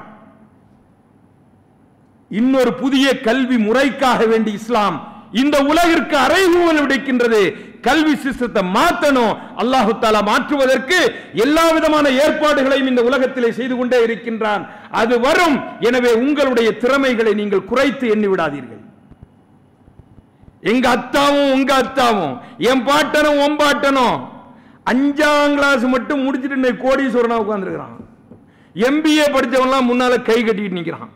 இன்னொரு புதிய கல்வி முறைக்காக வேண்டி இஸ்லாம் இந்த உலகிற்கு அறைகூவல் விடுக்கின்றது கல்வி சிஸ்டத்தை மாத்தணும் அல்லாஹு தாலா மாற்றுவதற்கு எல்லா விதமான ஏற்பாடுகளையும் இந்த உலகத்திலே செய்து கொண்டே இருக்கின்றான் அது வரும் எனவே உங்களுடைய திறமைகளை நீங்கள் குறைத்து எண்ணி விடாதீர்கள் எங்க அத்தாவும் உங்க அத்தாவும் என் பாட்டனும் உன் பாட்டனும் அஞ்சாம் கிளாஸ் மட்டும் முடிச்சிட்டு இன்னைக்கு கோடீஸ்வரனா உட்கார்ந்துருக்கிறான் எம்பிஏ படிச்சவன்லாம் முன்னால கை கட்டிட்டு நிக்கிறான்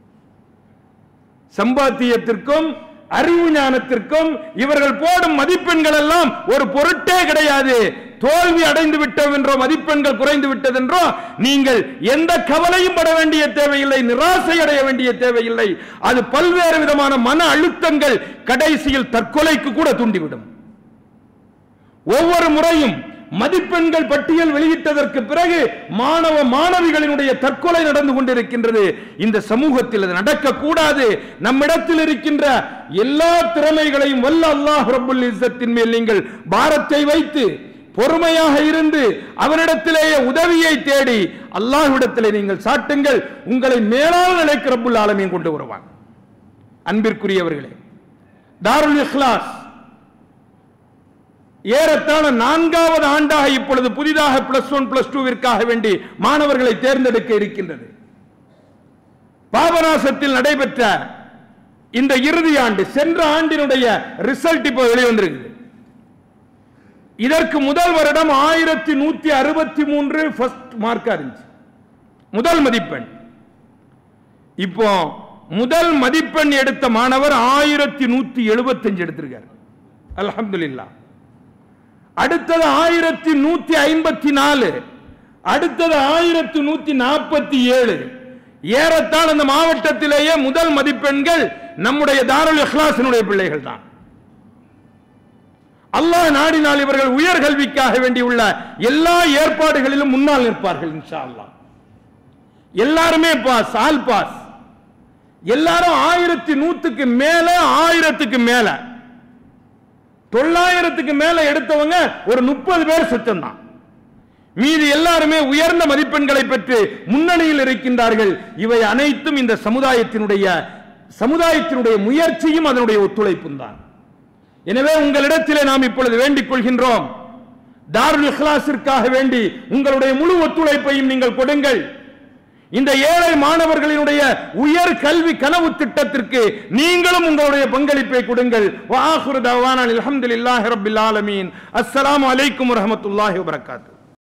சம்பாத்தியத்திற்கும் அறிவு ஞானத்திற்கும் இவர்கள் போடும் மதிப்பெண்கள் எல்லாம் ஒரு பொருட்டே கிடையாது தோல்வி அடைந்து விட்டோம் என்றோ மதிப்பெண்கள் குறைந்து விட்டதென்றோ நீங்கள் எந்த கவலையும் பட வேண்டிய தேவையில்லை நிராசை அடைய வேண்டிய தேவையில்லை அது பல்வேறு விதமான மன அழுத்தங்கள் கடைசியில் தற்கொலைக்கு கூட தூண்டிவிடும் ஒவ்வொரு முறையும் மதிப்பெண்கள் பட்டியல் வெளியிட்டதற்கு பிறகு மாணவ மாணவிகளினுடைய தற்கொலை நடந்து கொண்டிருக்கின்றது இந்த சமூகத்தில் அது நடக்கக்கூடாது நம்மிடத்தில் இருக்கின்ற எல்லா திறமைகளையும் வல்ல அல்லாஹ் ரப்புல் இஸ்ஸத்தின் மேல் நீங்கள் பாரத்தை வைத்து பொறுமையாக இருந்து அவனிடத்திலேயே உதவியை தேடி அல்லாஹ்விடத்திலே நீங்கள் சாட்டுங்கள் உங்களை மேலான நிலைக்கு ரப்புல் ஆலமீன் கொண்டு வருவான் அன்பிற்குரியவர்களே தாருல் இஹ்லாஸ் ஏறத்தாழ நான்காவது ஆண்டாக இப்பொழுது புதிதாக பிளஸ் ஒன் பிளஸ் டூவிற்காக வேண்டி மாணவர்களை தேர்ந்தெடுக்க இருக்கின்றது பாபநாசத்தில் நடைபெற்ற இந்த இறுதி ஆண்டு சென்ற ஆண்டினுடைய ரிசல்ட் இப்போ வெளிவந்திருக்குது இதற்கு முதல் வருடம் ஆயிரத்தி நூத்தி அறுபத்தி மூன்று ஃபர்ஸ்ட் மார்க்கா இருந்துச்சு முதல் மதிப்பெண் இப்போ முதல் மதிப்பெண் எடுத்த மாணவர் ஆயிரத்தி நூத்தி எழுபத்தஞ்சு எடுத்திருக்கார் அல்ஹம்துலில்லாஹ் அடுத்தது ஆயிரத்தி நூத்தி ஐம்பத்தி நாலு அடுத்தது ஆயிரத்தி நூத்தி நாற்பத்தி ஏழு ஏறத்தாழ அந்த மாவட்டத்திலேயே முதல் மதிப்பெண்கள் நம்முடைய தாருல் இஹ்லாஸினுடைய பிள்ளைகள் தான் அல்லாஹ் நாடினால் இவர்கள் உயர் கல்விக்காக வேண்டியுள்ள எல்லா ஏற்பாடுகளிலும் முன்னால் நிற்பார்கள் இன்ஷா அல்லாஹ் எல்லாருமே பாஸ் ஆல் பாஸ் எல்லாரும் ஆயிரத்தி நூத்துக்கு மேல ஆயிரத்துக்கு மேல தொள்ளாயிரத்துக்கு மேல எடுத்தவங்க ஒரு முப்பது பேர் சுத்தம் தான் மீதி எல்லாருமே உயர்ந்த மதிப்பெண்களை பெற்று முன்னணியில் இருக்கின்றார்கள் இவை அனைத்தும் இந்த சமுதாயத்தினுடைய சமுதாயத்தினுடைய முயற்சியும் அதனுடைய ஒத்துழைப்பும் தான் எனவே உங்களிடத்திலே நாம் இப்பொழுது வேண்டிக் கொள்கின்றோம் தாருல் இஹ்லாஸிற்காக வேண்டி உங்களுடைய முழு ஒத்துழைப்பையும் நீங்கள் கொடுங்கள் இந்த ஏழை மாணவர்களினுடைய உயர் கல்வி கனவு திட்டத்திற்கு நீங்களும் உங்களுடைய பங்களிப்பை கொடுங்கள் வாஹுரு தவான அல்ஹம்துலில்லாஹி ரப்பில் ஆலமீன் அஸ்ஸலாமு அலைக்கும் வரஹ்மத்துல்லாஹி வபரகாத்துஹு